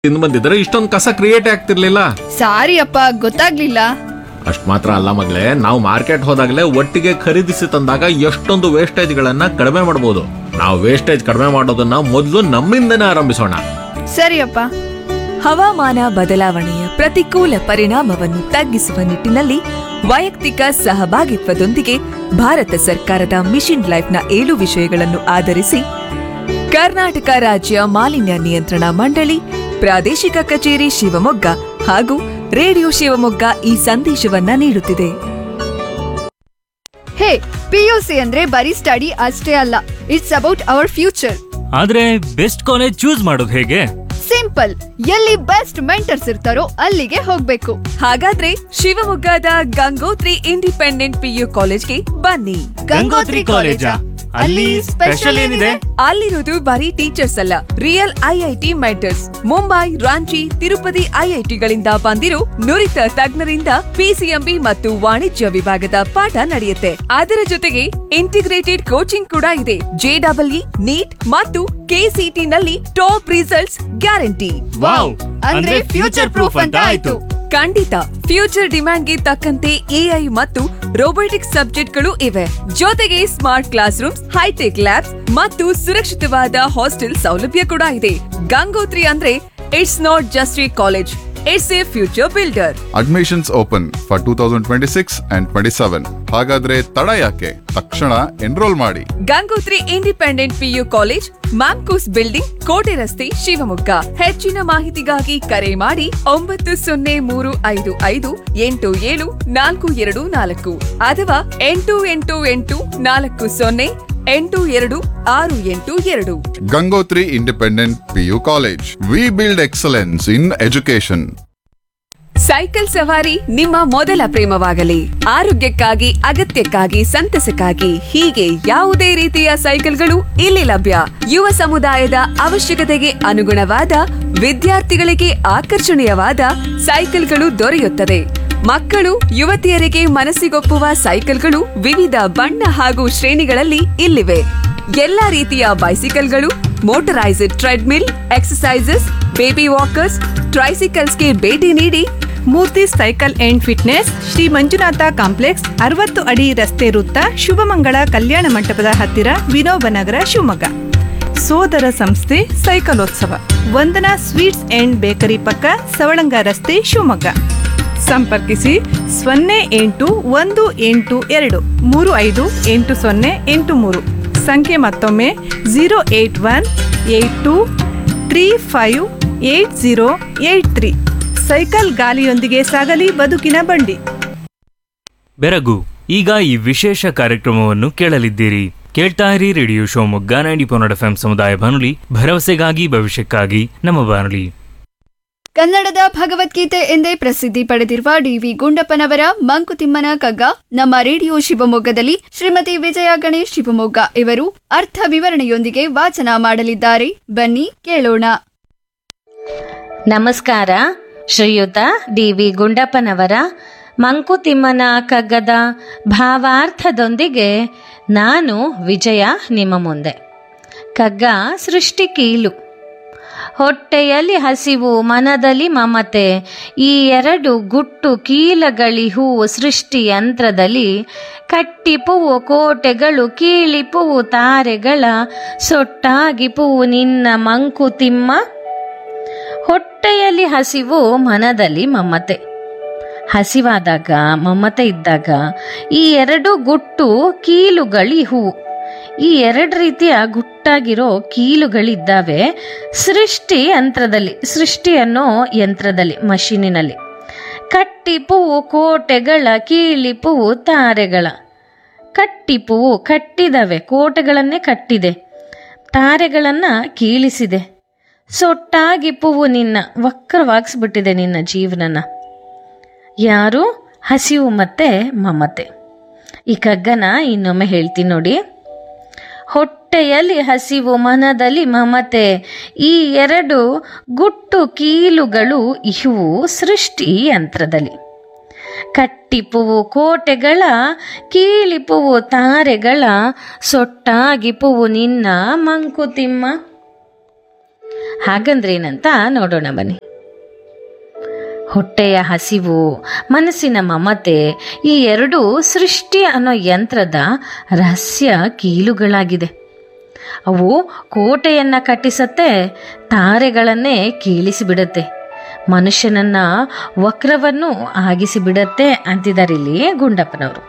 ತಿಂದು ಬಂದಿದ್ರೆ ಇಷ್ಟೊಂದು ಕಸ ಕ್ರಿಯೇಟ್ ಆಗ್ತಿರ್ಲಿಲ್ಲ ಸಾರಿ ಅಪ್ಪ ಗೊತ್ತಾಗ್ಲಿಲ್ಲ ಅಷ್ಟ್ ಮಾತ್ರ ಅಲ್ಲ ಮಗಳೇ ನಾವು ಮಾರ್ಕೆಟ್ ಹೋದಾಗಲೇ ಒಟ್ಟಿಗೆ ಖರೀದಿಸಿ ತಂದಾಗ ಎಷ್ಟೊಂದು ವೇಸ್ಟೇಜ್ಗಳನ್ನ ಕಡಿಮೆ ಮಾಡಬಹುದು ನಾವು ವೇಸ್ಟೇಜ್ ಕಡಿಮೆ ಮಾಡೋದನ್ನ ಮೊದಲು ನಮ್ಮಿಂದನೇ ಆರಂಭಿಸೋಣ ಸರಿ ಅಪ್ಪ ಹವಾಮಾನ ಬದಲಾವಣೆಯ ಪ್ರತಿಕೂಲ ಪರಿಣಾಮವನ್ನು ತಗ್ಗಿಸುವ ನಿಟ್ಟಿನಲ್ಲಿ ವೈಯಕ್ತಿಕ ಸಹಭಾಗಿತ್ವದೊಂದಿಗೆ ಭಾರತ ಸರ್ಕಾರದ ಮಿಷನ್ ಲೈಫ್ನ ಏಳು ವಿಷಯಗಳನ್ನು ಆಧರಿಸಿ ಕರ್ನಾಟಕ ರಾಜ್ಯ ಮಾಲಿನ್ಯ ನಿಯಂತ್ರಣ ಮಂಡಳಿ ಪ್ರಾದೇಶಿಕ ಕಚೇರಿ ಶಿವಮೊಗ್ಗ ಹಾಗೂ ರೇಡಿಯೋ ಶಿವಮೊಗ್ಗ ಈ ಸಂದೇಶವನ್ನ ನೀಡುತ್ತಿದೆ ಹೇ ಪಿಯುಸಿ ಅಂದ್ರೆ ಬರೀ ಸ್ಟಡಿ ಅಷ್ಟೇ ಅಲ್ಲ ಇಟ್ಸ್ ಅಬೌಟ್ ಅವರ್ ಫ್ಯೂಚರ್ ಆದ್ರೆ ಬೆಸ್ಟ್ ಕಾಲೇಜ್ ಚೂಸ್ ಮಾಡೋದು ಹೇಗೆ ಸಿಂಪಲ್ ಎಲ್ಲಿ ಬೆಸ್ಟ್ ಮೆಂಟರ್ಸ್ ಇರ್ತಾರೋ ಅಲ್ಲಿಗೆ ಹೋಗ್ಬೇಕು ಹಾಗಾದ್ರೆ ಶಿವಮೊಗ್ಗದ ಗಂಗೋತ್ರಿ ಇಂಡಿಪೆಂಡೆಂಟ್ ಪಿಯು ಕಾಲೇಜ್ಗೆ ಬನ್ನಿ ಗಂಗೋತ್ರಿ ಕಾಲೇಜಾ? ಅಲ್ಲಿ ಸ್ಪೆಷಲ್ ಏನಿದೆ? ಅಲ್ಲಿರೋದು ಬರೀ ಟೀಚರ್ಸ್ ಅಲ್ಲ real IIT mentors Mumbai Ranchi Tirupati ಐಐಟಿಗಳಿಂದ ಬಂದಿರೋ ನುರಿತ ತಜ್ಞರಿಂದ ಪಿಸಿಎಂಬಿ ಮತ್ತು ವಾಣಿಜ್ಯ ವಿಭಾಗದ ಪಾಠ ನಡೆಯುತ್ತೆ ಅದರ ಜೊತೆಗೆ ಇಂಟಿಗ್ರೇಟೆಡ್ ಕೋಚಿಂಗ್ ಕೂಡ ಇದೆ ಜೆಡಬ್ಲ್ಇ ನೀಟ್ ಮತ್ತು ಕೆಸಿಟಿ ನಲ್ಲಿ ಟಾಪ್ ರಿಸಲ್ಟ್ಸ್ ಗ್ಯಾರಂಟಿ ವಾವ್ ಅಂದ್ರೆ ಫ್ಯೂಚರ್ ಪ್ರೂಫ್ ಅಂತ ಆಯ್ತು ಖಂಡಿತ ಫ್ಯೂಚರ್ ಡಿಮ್ಯಾಂಡ್ಗೆ ತಕ್ಕಂತೆ ಎಐ ಮತ್ತು ರೋಬೋಟಿಕ್ಸ್ ಸಬ್ಜೆಕ್ಟ್ಗಳು ಇವೆ ಜೊತೆಗೆ smart class rooms hitech labs ಮತ್ತು ಸುರಕ್ಷಿತವಾದ ಹಾಸ್ಟೆಲ್ ಸೌಲಭ್ಯ ಕೂಡ ಇದೆ ಗಂಗೋತ್ರಿ ಅಂದ್ರೆ it's not just a college it's a future builder admissions open for two thousand twenty six and twenty seven ಹಾಗಾದ್ರೆ ತಡ ಯಾಕೆ ತಕ್ಷಣ ಎನ್ರೋಲ್ ಮಾಡಿ Gangotri independent PU college Mamcos building ಕೋಟೆ ರಸ್ತೆ ಶಿವಮೊಗ್ಗ ಹೆಚ್ಚಿನ ಮಾಹಿತಿಗಾಗಿ ಕರೆ ಮಾಡಿ ಒಂಬತ್ತು ಸೊನ್ನೆ ಮೂರು ಐದು ಐದು ಎಂಟು ಏಳು ನಾಲ್ಕು ಎರಡು ನಾಲ್ಕು ಅಥವಾ ಎಂಟು ಎಂಟು ಎಂಟು ನಾಲ್ಕು ಸೊನ್ನೆ ಎಂಟು ಎರಡು ಆರು ಎಂಟು ಎರಡು Gangotri independent PU college we build excellence in education cycle ಸವಾರಿ ನಿಮ್ಮ ಮೊದಲ ಪ್ರೇಮವಾಗಲಿ ಆರೋಗ್ಯಕ್ಕಾಗಿ ಅಗತ್ಯಕ್ಕಾಗಿ ಸಂತಸಕ್ಕಾಗಿ ಹೀಗೆ ಯಾವುದೇ ರೀತಿಯ ಸೈಕಲ್ಗಳು ಇಲ್ಲಿ ಲಭ್ಯ ಯುವ ಸಮುದಾಯದ ಅವಶ್ಯಕತೆಗೆ ಅನುಗುಣವಾದ ವಿದ್ಯಾರ್ಥಿಗಳಿಗೆ ಆಕರ್ಷಣೀಯವಾದ ಸೈಕಲ್ಗಳು ದೊರೆಯುತ್ತದೆ ಮಕ್ಕಳು ಯುವತಿಯರಿಗೆ ಮನಸ್ಸಿಗೊಪ್ಪುವ ಸೈಕಲ್ಗಳು ವಿವಿಧ ಬಣ್ಣ ಹಾಗೂ ಶ್ರೇಣಿಗಳಲ್ಲಿ ಇಲ್ಲಿವೆ ಎಲ್ಲಾ ರೀತಿಯ ಬೈಸಿಕಲ್ಗಳು ಮೋಟರೈಸ್ಡ್ ಟ್ರೆಡ್ಮಿಲ್ ಎಕ್ಸಸೈಸಸ್ ಬೇಬಿ ವಾಕರ್ಸ್ ಟ್ರೈಸಿಕಲ್ಸ್ಗೆ ಭೇಟಿ ನೀಡಿ Murthy cycle and fitness Shri Manjunatha complex ಅರವತ್ತು ಅಡಿ ರಸ್ತೆ ವೃತ್ತ ಶುಭಮಂಗಳ ಕಲ್ಯಾಣ ಮಂಟಪದ ಹತ್ತಿರ ವಿನೋಬನಗರ ಶಿವಮೊಗ್ಗ ಸೋದರ ಸಂಸ್ಥೆ ಸೈಕಲೋತ್ಸವ ವಂದನಾ ಸ್ವೀಟ್ಸ್ ಅಂಡ್ ಬೇಕರಿ ಪಕ್ಕ ಸವಳಂಗ ರಸ್ತೆ ಶಿವಮೊಗ್ಗ ಸಂಪರ್ಕಿಸಿ ಸೊನ್ನೆ ಎಂಟು ಒಂದು ಎಂಟು ಎರಡು ಮೂರು ಐದು ಎಂಟು ಸೊನ್ನೆ ಎಂಟು ಮೂರು ಸಂಖ್ಯೆ ಮತ್ತೊಮ್ಮೆ zero eight one eight two three five eight zero eight three cycle ಗಾಲಿಯೊಂದಿಗೆ ಸಾಗಲಿ ಬದುಕಿನ ಬಂಡಿ ಬೆರಗು ಈಗ ಈ ವಿಶೇಷ ಕಾರ್ಯಕ್ರಮವನ್ನು ಕೇಳಲಿದ್ದೀರಿ ಕೇಳ್ತಾ ಇರಿ radio Shivamogga ninety point eight F ಸಮುದಾಯ ಬಾನುಲಿ ಭರವಸೆಗಾಗಿ ಭವಿಷ್ಯಕ್ಕಾಗಿ ನಮ್ಮ ಬಾನುಲಿ ಕನ್ನಡದ ಭಗವದ್ಗೀತೆ ಎಂದೇ ಪ್ರಸಿದ್ಧಿ ಪಡೆದಿರುವ ಡಿವಿ ಗುಂಡಪ್ಪನವರ ಮಂಕುತಿಮ್ಮನ ಕಗ್ಗ ನಮ್ಮ ರೇಡಿಯೋ ಶಿವಮೊಗ್ಗದಲ್ಲಿ ಶ್ರೀಮತಿ ವಿಜಯ ಗಣೇಶ್ ಶಿವಮೊಗ್ಗ ಇವರು ಅರ್ಥ ವಿವರಣೆಯೊಂದಿಗೆ ವಾಚನ ಮಾಡಲಿದ್ದಾರೆ ಬನ್ನಿ ಕೇಳೋಣ ನಮಸ್ಕಾರ ಶ್ರೀಯುತ ಡಿ ವಿ ಗುಂಡಪ್ಪನವರ ಮಂಕುತಿಮ್ಮನ ಕಗ್ಗದ ಭಾವಾರ್ಥದೊಂದಿಗೆ ನಾನು ವಿಜಯ ನಿಮ್ಮ ಮುಂದೆ ಕಗ್ಗ ಸೃಷ್ಟಿ ಕೀಲು ಹೊಟ್ಟೆಯಲ್ಲಿ ಹಸಿವು ಮನದಲ್ಲಿ ಮಮತೆ ಈ ಎರಡು ಗುಟ್ಟು ಕೀಲಗಳಿಹು ಸೃಷ್ಟಿ ಯಂತ್ರದಲ್ಲಿ ಕಟ್ಟಿಪುವು ಕೋಟೆಗಳು ಕೀಳಿಪುವು ತಾರೆಗಳ ಸೊಟ್ಟಾಗಿಪುವು ನಿನ್ನ ಮಂಕುತಿಮ್ಮ ಹೊಟ್ಟೆಯಲ್ಲಿ ಹಸಿವು ಮನದಲ್ಲಿ ಮಮತೆ ಹಸಿವಾದಾಗ ಮಮತೆ ಇದ್ದಾಗ ಈ ಎರಡು ಗುಟ್ಟು ಕೀಲುಗಳಿಹು ಈ ಎರಡು ರೀತಿಯ ಗುಟ್ಟಾಗಿರೋ ಕೀಲುಗಳಿದ್ದಾವೆ ಸೃಷ್ಟಿ ಯಂತ್ರದಲ್ಲಿ ಸೃಷ್ಟಿ ಅನ್ನೋ ಯಂತ್ರದಲ್ಲಿ ಮಷೀನಿನಲ್ಲಿ ಕಟ್ಟಿಪುವು ಕೋಟೆಗಳ ಕೀಳಿಪುವು ತಾರೆಗಳ ಕಟ್ಟಿಪುವು ಕಟ್ಟಿದವೆ ಕೋಟೆಗಳನ್ನೇ ಕಟ್ಟಿದೆ ತಾರೆಗಳನ್ನ ಕೀಳಿಸಿದೆ ಸೊಟ್ಟಾಗಿಪ್ಪುವು ನಿನ್ನ ವಕ್ರವಾಗಿಸ್ಬಿಟ್ಟಿದೆ ನಿನ್ನ ಜೀವನನ ಯಾರು ಹಸಿವು ಮತ್ತೆ ಮಮತೆ ಈ ಕಗ್ಗನ ಇನ್ನೊಮ್ಮೆ ಹೇಳ್ತೀನಿ ನೋಡಿ ಹೊಟ್ಟೆಯಲ್ಲಿ ಹಸಿವು ಮನದಲ್ಲಿ ಮಮತೆ ಈ ಎರಡು ಗುಟ್ಟು ಕೀಲುಗಳು ಇವು ಸೃಷ್ಟಿ ಯಂತ್ರದಲ್ಲಿ ಕಟ್ಟಿಪುವು ಕೋಟೆಗಳ ಕೀಳಿಪುವು ತಾರೆಗಳ ಸೊಟ್ಟಾಗಿಪುವು ನಿನ್ನ ಮಂಕುತಿಮ್ಮ ಹಾಗಂದ್ರೇನಂತ ನೋಡೋಣ ಬನ್ನಿ ಹೊಟ್ಟೆಯ ಹಸಿವು ಮನಸ್ಸಿನ ಮಮತೆ ಈ ಎರಡೂ ಸೃಷ್ಟಿ ಅನ್ನೋ ಯಂತ್ರದ ರಹಸ್ಯ ಕೀಲುಗಳಾಗಿದೆ ಅವು ಕೋಟೆಯನ್ನ ಕಟ್ಟಿಸತ್ತೆ ತಾರೆಗಳನ್ನೇ ಕೀಳಿಸಿಬಿಡತ್ತೆ ಮನುಷ್ಯನನ್ನ ವಕ್ರವನ್ನು ಆಗಿಸಿಬಿಡತ್ತೆ ಅಂತಿದ್ದಾರೆ ಇಲ್ಲಿ ಗುಂಡಪ್ಪನವರು